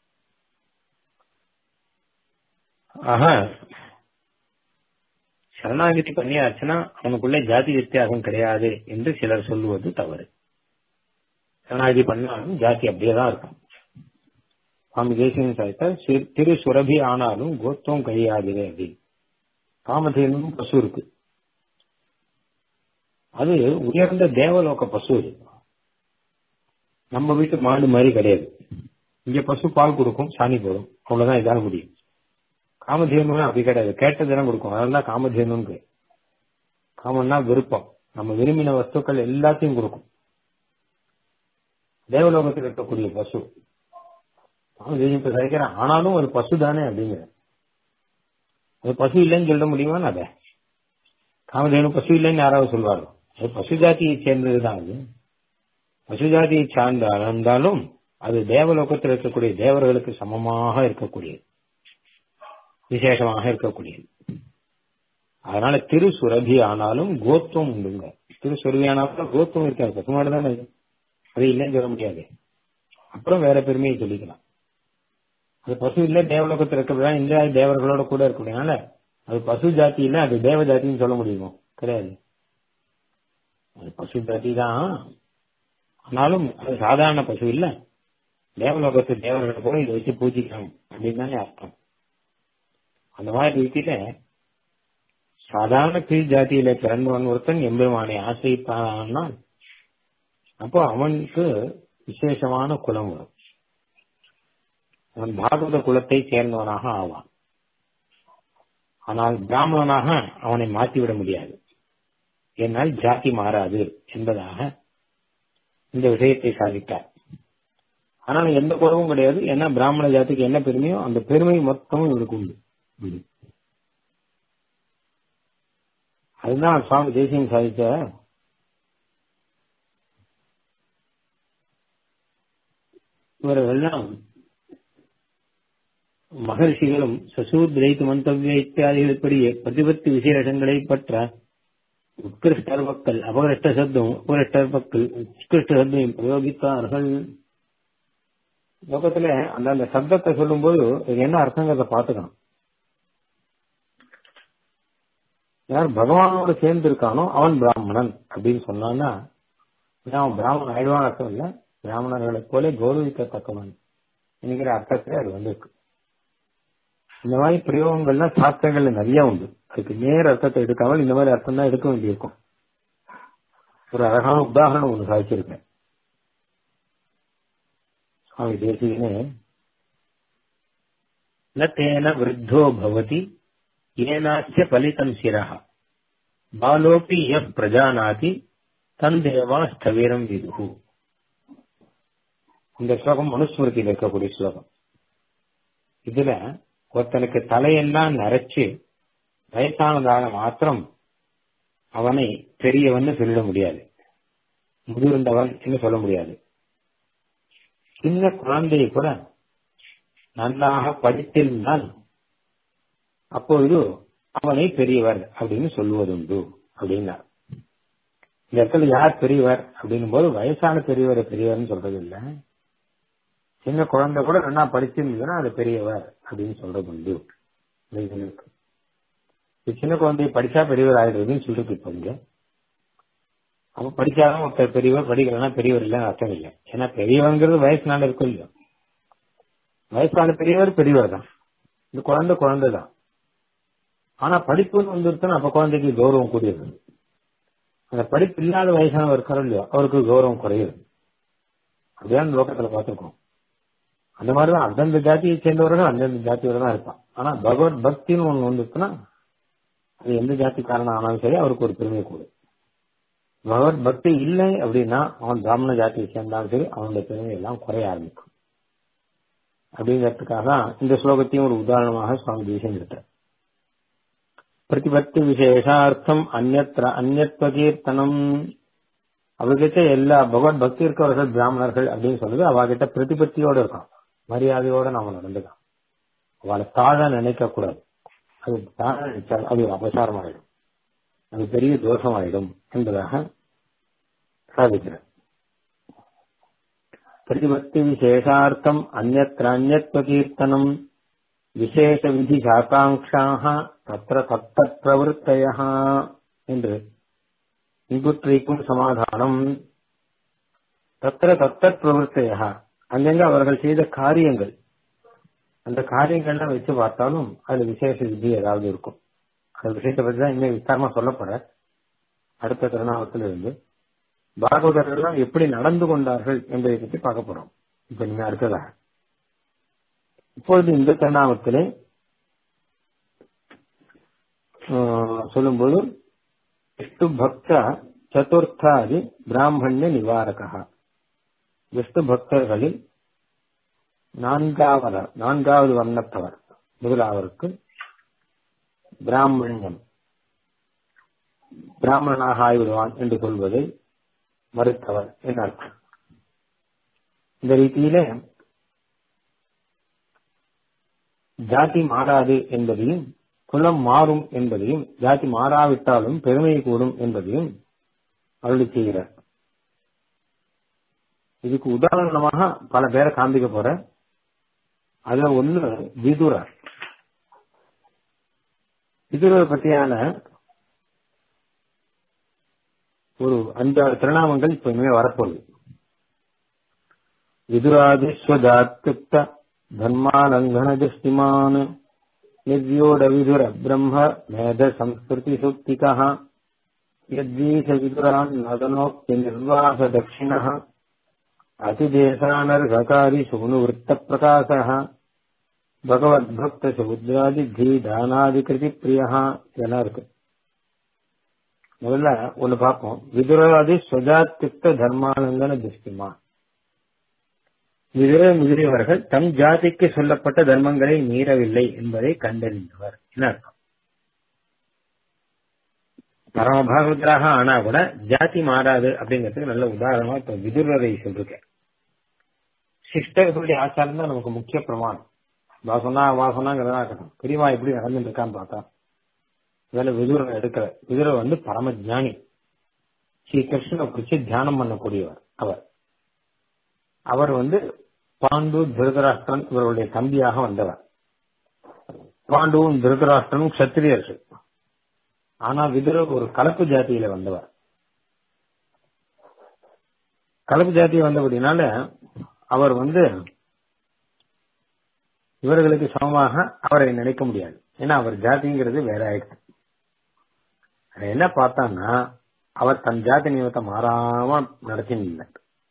Speaker 1: ஆக சரணாகிதி பண்ணியாச்சுன்னா அவனுக்குள்ளே ஜாதி வித்தியாசம் கிடையாது என்று சிலர் சொல்லுவது தவறு சரணாகிதி பண்ணாலும் ஜாதி அப்படியேதான் இருக்கும் சுவாமி தேசியம் சாய்த்தா திரு சுரபி ஆனாலும் கோத்தம் கழியாதிரே அப்படின்னு காமதேனும் பசு இருக்கு அது உயர்ந்த தேவலோக பசு இது நம்ம வீட்டு மாடு மாதிரி கிடையாது இங்க பசு பால் கொடுக்கும் சாணி போடும் அவ்வளவுதான் இதால முடியும் காமதேனு அப்படி கிடையாது கேட்டதெல்லாம் கொடுக்கும் அதெல்லாம் காமதேனுக்கு காமன்னா விருப்பம் நம்ம விரும்பின வஸ்துக்கள் எல்லாத்தையும் கொடுக்கும் தேவலோகத்தில் இருக்கக்கூடிய பசு இப்ப சரிக்கிறேன் ஆனாலும் ஒரு பசு தானே அப்படிங்கிற அது பசு இல்லைன்னு சொல்ல முடியுமா அதை காமதேனு பசு இல்லைன்னு யாராவது சொல்வார்கள் அது பசு ஜாதியை சேர்ந்ததுதான் அது பசு ஜாதியை சார்ந்த இருந்தாலும் அது தேவலோகத்தில் இருக்கக்கூடிய தேவர்களுக்கு சமமாக இருக்கக்கூடியது விசேஷமாக இருக்கக்கூடியது அதனால திரு சுரபி ஆனாலும் கோத்துவம் உண்டுங்க திரு சுரபி ஆனாலும் கோத்துவம் இருக்காது பசுமாடு தானே அது இல்லைன்னு சொல்ல முடியாது அப்புறம் வேற பெருமையை சொல்லிக்கலாம் அது பசு இல்ல தேவலோகத்தில் இருக்கிறதா இந்த தேவர்களோட கூட இருக்கக்கூடியனால அது பசு ஜாதி இல்ல அது தேவ ஜாத்தின்னு சொல்ல முடியுமோ கிடையாது அது பசு ஜாதி தான் ஆனாலும் அது சாதாரண பசு இல்ல தேவலோகத்து தேவர்களை கூட இதை வச்சு பூஜிக்கணும் அப்படின்னு தானே அர்த்தம் அந்த மாதிரி ரீதியில சாதாரண கீழ் ஜாதியில பிறந்தவன் ஒருத்தன் எம்பெருமானை ஆசிரிப்பான்னா அப்போ அவனுக்கு விசேஷமான குலம் வரும் அவன் பாகவத குலத்தை சேர்ந்தவனாக ஆவான் ஆனால் பிராமணனாக அவனை மாற்றிவிட முடியாது என்னால் ஜாதி மாறாது என்பதாக இந்த விஷயத்தை சாதித்தார் ஆனால் எந்த குறவும் கிடையாது ஏன்னா பிராமண ஜாதிக்கு என்ன பெருமையோ அந்த பெருமை மொத்தமும் இவருக்கு உண்டு அதுதான் சுவாமி தேசியம் சாதித்த இவர்கள்லாம் மகர்ஷிகளும் சசூத்ரைத்து மந்தவிய இத்தியாதிகளின்படியே பிரதிபத்தி விசேஷங்களை பற்ற உத்கிருஷ்டர் மக்கள் அபகிருஷ்ட சப்தம் உபகிருஷ்டர் மக்கள் உத்கிருஷ்ட சப்தம் பிரயோகித்தார்கள் லோகத்துல அந்த அந்த சப்தத்தை சொல்லும்போது என்ன அர்த்தங்கிறத பாத்துக்கணும் யார் பகவானோட சேர்ந்து இருக்கானோ அவன் பிராமணன் அப்படின்னு சொன்னான்னா அவன் பிராமணன் ஆயிடுவான் அர்த்தம் இல்ல பிராமணர்களைப் போல கௌரவிக்கத்தக்கவன் என்கிற அர்த்தத்துல அது வந்திருக்கு இந்த மாதிரி பிரயோகங்கள்லாம் சாஸ்திரங்கள்ல நிறைய உண்டு அதுக்கு நேர் அர்த்தத்தை எடுக்காமல் இந்த மாதிரி அர்த்தம் தான் எடுக்க வேண்டியிருக்கும் ஒரு அழகான உதாரணம் ஒன்று சாதிச்சிருக்கேன் சுவாமி தேசிகனே न तेन वृद्धो भवति येनास्य फलितं शिरः बालोऽपि यः प्रजानाति तन् देवा स्थविरं विदुः இந்த ஸ்லோகம் மனுஸ்மிருதியில் இருக்கக்கூடிய ஸ்லோகம் இதுல ஒருத்தனுக்கு தலையெல்லாம் நரைச்சு வயசானதாக மாத்திரம் அவனை பெரியவன் சொல்லிட முடியாது முதிர்ந்தவன் என்று சொல்ல முடியாது சின்ன குழந்தையை கூட நன்றாக படித்திருந்தால் அப்பொழுது அவனை பெரியவர் அப்படின்னு சொல்லுவதுண்டு அப்படின்னார் இந்த இடத்துல யார் பெரியவர் அப்படின்னும் போது வயசான பெரியவர் பெரியவர்னு சொல்றது இல்ல சின்ன குழந்தை கூட நல்லா படிச்சிருந்ததுன்னா அது பெரியவர் அப்படின்னு சொல்றது உண்டு இருக்கு சின்ன குழந்தைய படிச்சா பெரியவர் ஆயிடுறதுன்னு சொல்லிட்டு இப்போ இங்க அப்ப படிச்சாதான் ஒருத்தர் பெரியவர் படிக்கலன்னா பெரியவர் இல்லைன்னு அர்த்தம் இல்லை ஏன்னா பெரியவங்கிறது வயசுனால இருக்கும் இல்லையோ வயசான பெரியவர் பெரியவர் தான் இந்த குழந்தை குழந்தை தான் ஆனா படிப்புன்னு வந்துருச்சுன்னா அப்ப குழந்தைக்கு கௌரவம் கூடியது அந்த படிப்பு இல்லாத வயசானவர் இருக்காரோ இல்லையோ அவருக்கு கௌரவம் குறையுது அப்படிதான் லோகத்துல பார்த்திருக்கோம் அந்த மாதிரிதான் அந்தந்த ஜாதியை சேர்ந்தவர்கள் அந்தந்த ஜாதியோட தான் இருப்பான் ஆனா பகவத் பக்தின்னு ஒண்ணு வந்துச்சுன்னா அது எந்த ஜாதிக்காரன் ஆனாலும் சரி அவருக்கு ஒரு பெருமை கூடும் பகவத் பக்தி இல்லை அப்படின்னா அவன் பிராமண ஜாதியை சேர்ந்தாலும் சரி அவனுடைய பெருமை எல்லாம் குறைய ஆரம்பிக்கும் அப்படிங்கிறதுக்காக தான் இந்த ஸ்லோகத்தையும் ஒரு உதாரணமாக சுவாமி தேசியம் எடுத்தார் பிரதிபத்தி விசேஷார்த்தம் அந்நத்திர அந்நத்வ கீர்த்தனம் அவர்கிட்ட எல்லா பகவத் பக்தி இருக்கவர்கள் பிராமணர்கள் அப்படின்னு சொல்றது அவகிட்ட பிரதிபத்தியோட இருக்கான் மரியாதையோட நாம நடந்துக்கலாம் அவளை தாழ நினைக்க கூடாது அது தாழ நினைச்சால் அது ஒரு அபசாரம் ஆயிடும் அது பெரிய தோஷம் ஆயிடும் என்பதாக சாதிக்கிறார் பிரதிபத்தி விசேஷார்த்தம் அந்நத்திர அந்நத்வ கீர்த்தனம் விசேஷ விதி சாகாங்காக தத்திர தத்தத் பிரவருத்தய என்று இங்குற்றைக்கும் சமாதானம் தத்திர தத்தத் பிரவருத்தைய அங்கங்க அவர்கள் செய்த காரியங்கள் அந்த காரியங்கள்லாம் வச்சு பார்த்தாலும் அதுல விசேஷ விதி ஏதாவது இருக்கும் அந்த விஷயத்தை பத்தி தான் இன்னும் விஸ்தாரமா சொல்லப்படுற அடுத்த திருநாமத்தில் இருந்து பாகவதர்கள் எப்படி நடந்து கொண்டார்கள் என்பதை பற்றி பார்க்க போறோம் இப்ப நீங்க அடுத்ததாக இப்பொழுது இந்த திருநாமத்திலே சொல்லும்போது விஷ்ணு பக்த சதுர்த்தாதி பிராமணிய நிவாரகா விஷ்ணு பக்தர்களில் நான்காவது நான்காவது வர்ணத்தவர் முதலாவருக்கு பிராமணியம் பிராமணனாக ஆய்விடுவான் என்று சொல்வதை மறுத்தவர் என்று அர்த்தம் இந்த ரீதியிலே ஜாதி மாறாது என்பதையும் குலம் மாறும் என்பதையும் ஜாதி மாறாவிட்டாலும் பெருமை கூடும் என்பதையும் அருளி செய்கிறார் இதுக்கு உதாரணமாக பல பேரை காண்பிக்க போற அதுல ஒண்ணு விதுரர் விதுரர் பற்றியான ஒரு அஞ்சாறு திருநாமங்கள் இப்ப இனிமே வரப்போகுது விதுராதிஸ்வஜாத்யுக்த தர்மாலங்கன திருஷ்டிமான் நிர்வியோட விதுர பிரம்ம மேத சம்ஸ்கிருதி சுக்திகா यद्वीश विदुरान् नदनोक्ति निर्वास दक्षिणः अतिदेशानर्घकारि सूनुवृत्तप्रकाशः பகவத்பக்தசமுத்ராதித்தி தானாதிகிருதி பிரியா இதெல்லாம் இருக்கு முதல்ல ஒண்ணு பார்ப்போம் விதுராதி சுஜாத்தியுக்த தர்மானந்தன திருஷ்டிமா விதுர முதிரியவர்கள் தம் ஜாதிக்கு சொல்லப்பட்ட தர்மங்களை மீறவில்லை என்பதை கண்டறிந்தவர் என்ன அர்த்தம் பரமபாகவதராக ஆனா கூட ஜாதி மாறாது அப்படிங்கிறதுக்கு நல்ல உதாரணமா இப்ப விதுரரை சொல்லிருக்கேன் சிஸ்டர்களுடைய ஆச்சாரம் தான் நமக்கு முக்கிய பிரமாணம் வாசனா வாசனாங்கிறதா இருக்கட்டும் பெரியவா எப்படி நடந்துட்டு இருக்கான்னு பார்த்தா இதுல விதுரை எடுக்கிற விதுரை வந்து பரம ஜானி ஸ்ரீ கிருஷ்ணனை குறிச்சு தியானம் பண்ணக்கூடியவர் அவர் அவர் வந்து பாண்டு திருதராஷ்டிரன் இவருடைய தம்பியாக வந்தவர் பாண்டுவும் திருதராஷ்டிரனும் கத்திரியர்கள் ஆனா விதுரர் ஒரு கலப்பு ஜாதியில வந்தவர் கலப்பு ஜாதியை வந்தபடினால அவர் வந்து இவர்களுக்கு சமமாக அவரை நினைக்க முடியாது ஏன்னா அவர் ஜாதிங்கிறது வேற ஆயிடுச்சு என்ன பார்த்தான்னா அவர் தன் ஜாதி நியமத்தை மாறாம நடத்தின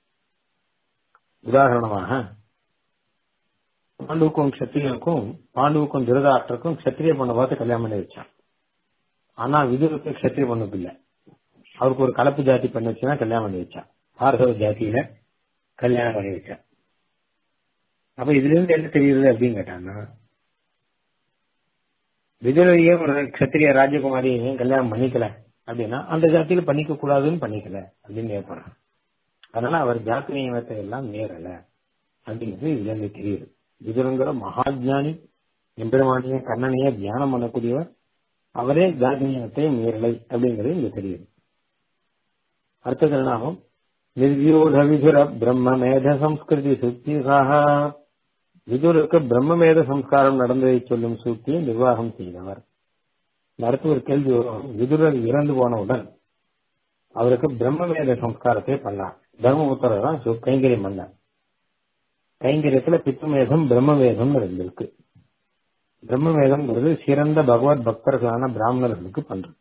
Speaker 1: உதாரணமாக பாண்டுவுக்கும் கத்திரியனுக்கும் பாண்டுவுக்கும் திருதாட்டருக்கும் கத்திரிய பொண்ணை பார்த்து கல்யாணம் பண்ணி வச்சான் ஆனா விதுருக்கு கத்திரிய பொண்ணுக்கு இல்ல அவருக்கு ஒரு கலப்பு ஜாதி பண்ணி வச்சுன்னா கல்யாணம் பண்ணி வச்சான் பார்கவ ஜாதியில கல்யாணம் பண்ணி வச்சான் அப்ப இதுல இருந்து என்ன தெரியுது அப்படின்னு கேட்டான்னா விதுரையே ஒரு கத்திரிய ராஜகுமாரி ஏன் கல்யாணம் பண்ணிக்கல அப்படின்னா அந்த ஜாத்தியில பண்ணிக்க கூடாதுன்னு பண்ணிக்கல அப்படின்னு ஏற்படுறான் அதனால அவர் ஜாதி நியமத்தை எல்லாம் நேரல அப்படிங்கிறது இதுல இருந்து தெரியுது விதுரங்கிற மகாஜானி எம்பெருமானிய கண்ணனைய தியானம் பண்ணக்கூடியவர் அவரே ஜாதி நியமத்தை மீறலை அப்படிங்கிறது இங்க தெரியுது அடுத்தது என்னாகும் நிர்வியூட விதுர பிரம்ம மேத சம்ஸ்கிருதி சுத்திகாக விதுருக்கு பிரம்மமேத சம்ஸ்காரம் நடந்ததை சொல்லும் சூக்தியை நிர்வாகம் செய்தவர் அடுத்து ஒரு கேள்வி வரும் விதுரர் இறந்து போனவுடன் அவருக்கு பிரம்மவேத சம்ஸ்காரத்தை பண்ணார் தர்மபுத்திரர் தான் கைங்கரியம் பண்ணார் கைங்கரியத்துல பித்துமேதம் பிரம்மவேதம் இருந்திருக்கு பிரம்மவேதம்ங்கிறது சிறந்த பகவத் பக்தர்களான பிராமணர்களுக்கு பண்றது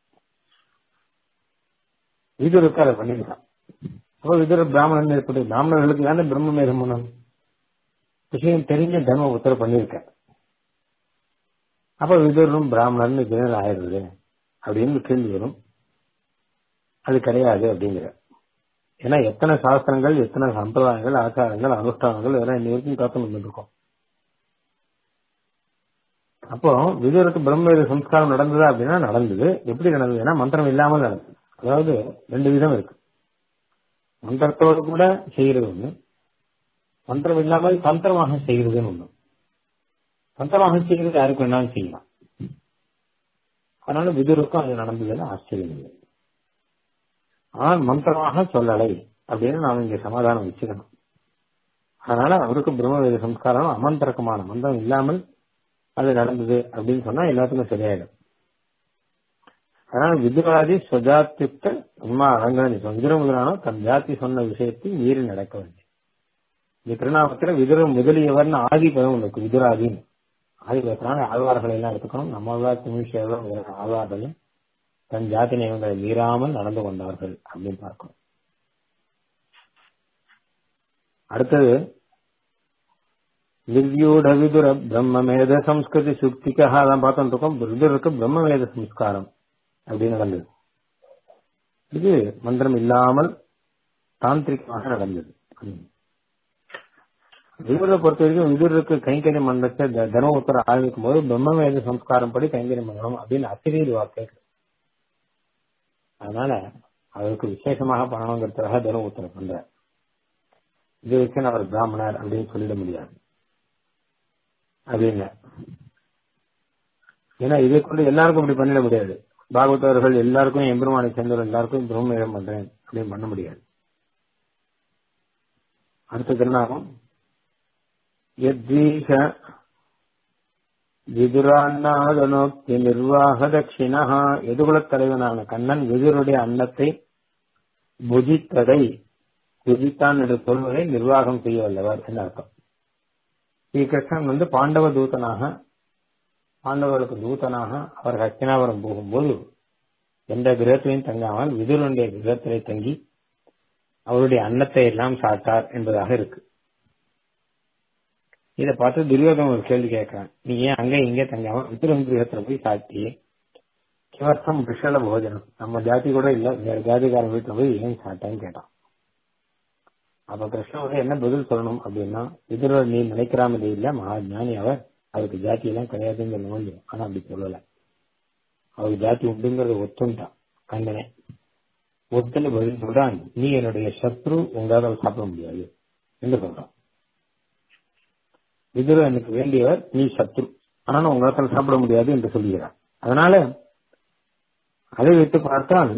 Speaker 1: விதுருக்கு அதை பண்ணிருக்கான் அப்போ விதுர பிராமணன் ஏற்பட்டு பிராமணர்களுக்கு தானே பிரம்மவேதம் பண்ணணும் விஷயம் தெரிஞ்ச தர்மபுத்திர பண்ணிருக்க அப்ப விதுரும் பிராமணர்னு ஜெனரல் ஆயிடுது அப்படின்னு கேள்வி வரும் அது கிடையாது அப்படிங்கிற ஏன்னா எத்தனை சாஸ்திரங்கள் எத்தனை சம்பிரதாயங்கள் ஆச்சாரங்கள் அனுஷ்டானங்கள் இதெல்லாம் இன்ன வரைக்கும் காத்து வந்துருக்கோம் அப்போ விதுருக்கு பிரம்மவேத சம்ஸ்காரம் நடந்ததா அப்படின்னா நடந்தது எப்படி நடந்ததுன்னா மந்திரம் இல்லாமல் நடந்தது அதாவது ரெண்டு விதம் இருக்கு மந்திரத்தோடு கூட செய்யறது ஒண்ணு மந்திரம் இல்லாமல் தந்திரமாக செய்கிறதுன்னு ஒண்ணு தந்திரமாக செய்கிறது யாருக்கு வேணாலும் செய்யலாம் அதனால விதுருக்கும் அது நடந்ததுன்னு ஆச்சரியம் இல்லை ஆனால் மந்திரமாக சொல்லலை அப்படின்னு நாம் இங்க சமாதானம் வச்சுக்கணும் அதனால அவருக்கு பிரம்மவேத சம்ஸ்காரம் அமந்திரக்கமான மந்திரம் இல்லாமல் அது நடந்தது அப்படின்னு சொன்னா எல்லாத்துக்கும் சரியாயிடும் அதனால விதுராதி சுஜாத்தியுக்த உண்மா அரங்கனி விதுர முதலான தன் ஜாதி சொன்ன விஷயத்தை மீறி நடக்க வேண்டும் இந்த திருநாமத்துல விதுரம் முதலியவர்னு ஆதி பதம் இருக்கு விதுராதின்னு ஆதி பதத்தினால ஆழ்வார்களை எல்லாம் எடுத்துக்கணும் நம்ம தமிழ்ச்சேவம் ஆழ்வார்களையும் தன் ஜாதி நியமங்களை மீறாமல் நடந்து கொண்டார்கள் அப்படின்னு பார்க்கணும் அடுத்தது திவ்யூட விதுர பிரம்மமேத சம்ஸ்கிருதி சுக்திக்காக அதான் பார்த்தோம் இருக்கோம் விதுருக்கு பிரம்மவேத சம்ஸ்காரம் அப்படின்னு நடந்தது இது மந்திரம் இல்லாமல் தாந்திரிகமாக நடந்தது விதுரை பொறுத்த வரைக்கும் விதுருக்கு கைங்கரியம் மண்டத்தை தர்மபுத்திர ஆரம்பிக்கும் போது பிரம்மவேத சம்ஸ்காரம் படி கைங்கரியம் பண்ணணும் அப்படின்னு அசிரியர் வார்த்தை அதனால அவருக்கு விசேஷமாக பண்ணணுங்கிறதுக்காக தர்மபுத்திர பண்ற இது வச்சு அவர் பிராமணர் அப்படின்னு சொல்லிட முடியாது அப்படின்னு ஏன்னா இதை கொண்டு எல்லாருக்கும் இப்படி பண்ணிட முடியாது பாகவதவர்கள் எல்லாருக்கும் எம்பெருமானை சேர்ந்தவர் எல்லாருக்கும் பிரம்மேகம் பண்றேன் அப்படின்னு பண்ண முடியாது அடுத்த திருநாமம் யத்வீஷ விதுராண்ணாதனோக்தி நிர்வாக தட்சிணா எதுகுலத் தலைவனான கண்ணன் விதுருடைய அன்னத்தை புஜித்ததை புஜித்தான் என்று சொல்வதை நிர்வாகம் செய்ய வல்லவர் என்று அர்த்தம் ஸ்ரீகிருஷ்ணன் வந்து பாண்டவ தூதனாக பாண்டவர்களுக்கு தூதனாக அவர் ஹஸ்தினாபுரம் போகும்போது எந்த கிரகத்திலையும் தங்காமல் விதுரனுடைய கிரகத்திலே தங்கி அவருடைய அன்னத்தை எல்லாம் சாட்டார் என்பதாக இருக்கு இதை பார்த்து துரியோதன் ஒரு கேள்வி கேட்கிறான் நீ ஏன் அங்க இங்க தங்காம விதுரன் கிரகத்துல போய் சாப்பிட்டியே கிவர்த்தம் விஷல போஜனம் நம்ம ஜாதி கூட இல்ல வேற ஜாதிக்காரன் வீட்டுல போய் ஏன் சாப்பிட்டான்னு கேட்டான் அப்ப கிருஷ்ணன் வந்து என்ன பதில் சொல்லணும் அப்படின்னா விதுரர் நீ நினைக்கிறாமலே இல்ல மகா ஞானி அவர் அவருக்கு ஜாதி எல்லாம் கிடையாதுன்னு சொல்ல முடியும் ஆனா அப்படி சொல்லல அவருக்கு ஜாதி உண்டுங்கிறத ஒத்துண்டான் கண்டனே ஒத்துன்னு பதில் சொல்றான் நீ என்னுடைய சத்ரு உங்களால சாப்பிட முடியாது என்று சொல்றான் விதுரர் எனக்கு வேண்டியவர் நீ சத்ரு ஆனாலும் உங்களால் சாப்பிட முடியாது என்று சொல்கிறார் அதனால அதை வைத்து பார்த்தால்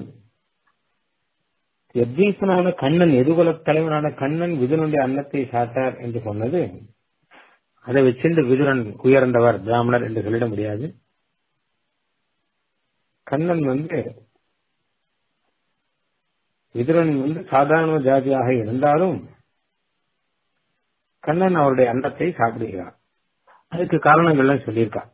Speaker 1: எத்தீசனான கண்ணன் எதுகுல தலைவனான கண்ணன் விதுரனுடைய அன்னத்தை சாட்டார் என்று சொன்னது அதை வச்சிருந்து விதுரன் உயர்ந்தவர் பிராமணர் என்று சொல்லிட முடியாது கண்ணன் வந்து விதுரன் வந்து சாதாரண ஜாதியாக இருந்தாலும் கண்ணன் அவருடைய அன்னத்தை சாப்பிடுகிறார் அதுக்கு காரணங்கள்லாம் சொல்லியிருக்கார்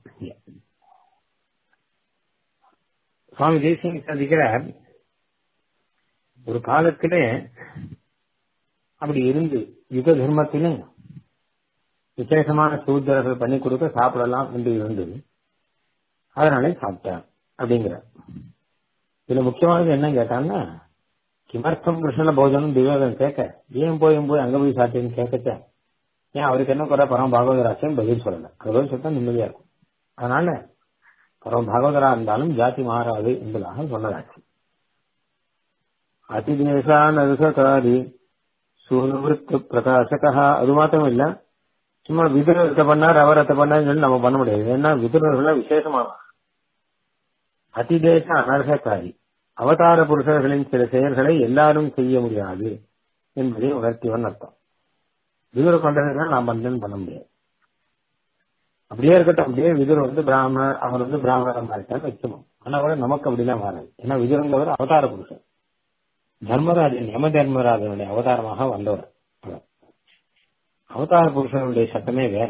Speaker 1: சுவாமி தேசியம் சந்திக்கிறார் ஒரு காலத்திலே அப்படி இருந்து யுக தர்மத்திலும் விசேஷமான சூத்திரர்கள் பண்ணி கொடுக்க சாப்பிடலாம் என்று இருந்தது அதனாலே சாப்பிட்டார் அப்படிங்கிற இதுல முக்கியமானது என்ன கேட்டான்னா கிமர்த்தம் கிருஷ்ண போஜனம் திவேதம் கேட்க ஏன் போய் போய் அங்க போய் சாப்பிட்டேன்னு கேட்கச்ச ஏன் அவருக்கு என்ன குறை பரம பாகவதராச்சும் பதில் சொல்லல அது பதில் சொல்லிட்டா நிம்மதியா இருக்கும் அதனால பரம பாகவதரா இருந்தாலும் ஜாதி மாறாது என்பதாக சொன்னதாச்சு அதிதேசான் அதுகாரி சுனிவృత్తి பிரகாசகா அது மாத்திரம் இல்ல சும்மா விதுரத்தை பண்ணார் அவரத்தை பண்ணாருன்னு சொல்லி நம்ம பண்ண முடியாது ஏன்னா விதுரர்கள் விசேஷமானவங்க அதிதேச அனர்ஹகாரி அவதார புருஷர்களின் சில செயல்களை எல்லாரும் செய்ய முடியாது என்பதை உணர்த்தியவன் அர்த்தம் விதுர பண்றதுனா நான் பண்றேன்னு பண்ண முடியாது அப்படியே இருக்கட்டும் அப்படியே விதுர் வந்து பிராமணர் அவர் வந்து பிராமணர் மாறிட்டான்னு வச்சுக்கணும் ஆனா கூட நமக்கு அப்படிலாம் மாறாது ஏன்னா விதுரங்கிறவர் அவதார புருஷர் தர்மராஜன் யம தர்மராஜனுடைய அவதாரமாக வந்தவர் அவர். அவதார புருஷனுடைய சட்டமே வேற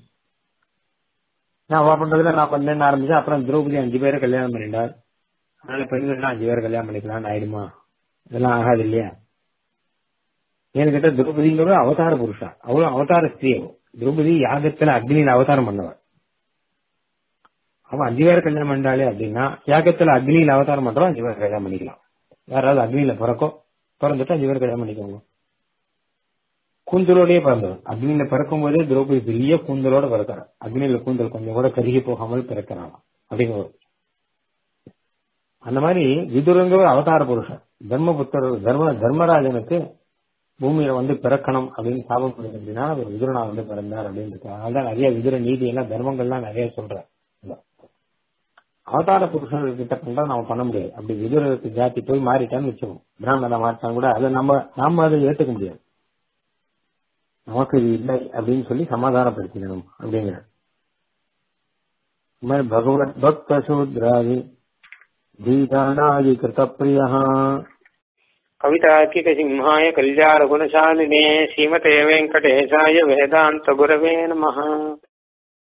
Speaker 1: நான் அவ பண்றதுல நான் பண்ணேன்னு ஆரம்பிச்சேன் அப்புறம் திரௌபதி அஞ்சு பேரை கல்யாணம் பண்ணிட்டார் அதனால பெண்கள்லாம் அஞ்சு பேரை கல்யாணம் பண்ணிக்கலாம்னு ஆயிடுமா இதெல்லாம் ஆகாது இல்லையா ஏன்னு கேட்டா திரௌபதிங்கிற அவதார புருஷா அவளும் அவதார ஸ்திரீ அவள் திரௌபதி யாகத்துல அக்னியில அவதாரம் பண்ணவள் அவன் அஞ்சு பேரை கல்யாணம் பண்ணாலே அப்படின்னா யாகத்துல அக்னியில அவதாரம் பண்றோம் அஞ்சு பேரை கல்யாணம் பண்ணிக்கலாம் யாராவது அக்னியில பிறக்கும் பிறந்துட்டு அஞ்சு பேர் கல்யாணம் பண்ணிக்கோங்க கூந்தலோடயே பிறந்தவர் அக்னியில பிறக்கும் போதே திரௌபதி பெரிய கூந்தலோட பிறக்கிறார் அக்னியில கூந்தல் கொஞ்சம் கூட கருகி போகாமல் பிறக்கிறான் அப்படிங்கிற அந்த மாதிரி விதுரங்கவர் அவதார புருஷன் தர்மபுத்தர் தர்ம தர்மராஜனுக்கு பூமியில வந்து பிறக்கணும் அப்படின்னு சாபம் பண்ணுது அப்படின்னா அவர் விதுரனா வந்து பிறந்தார் அப்படின்னு இருக்கு அதனால நிறைய விதுர நீதி எல்லாம் தர்மங்கள்லாம் நிறைய சொல்றார் அவதார புருஷர்கள் கிட்ட பண்றா நம்ம பண்ண முடியாது அப்படி விதுரருக்கு ஜாதி போய் மாறிட்டான்னு வச்சுக்கோம் பிராமணனை மாறிட்டான் கூட அதை நம்ம நாம அதை ஏத்துக்க முடியாது நமக்கு இது இல்லை அப்படின்னு சொல்லி சமாதானப்படுத்திக்கணும் அப்படிங்கிற मैं भगवत भक्त शूद्रादि गीतानादि कृत प्रिय कवितार्किक सिंहाय कल्याण गुणशालिने श्रीमते वेंकटेशाय वेदांत गुरवे नमः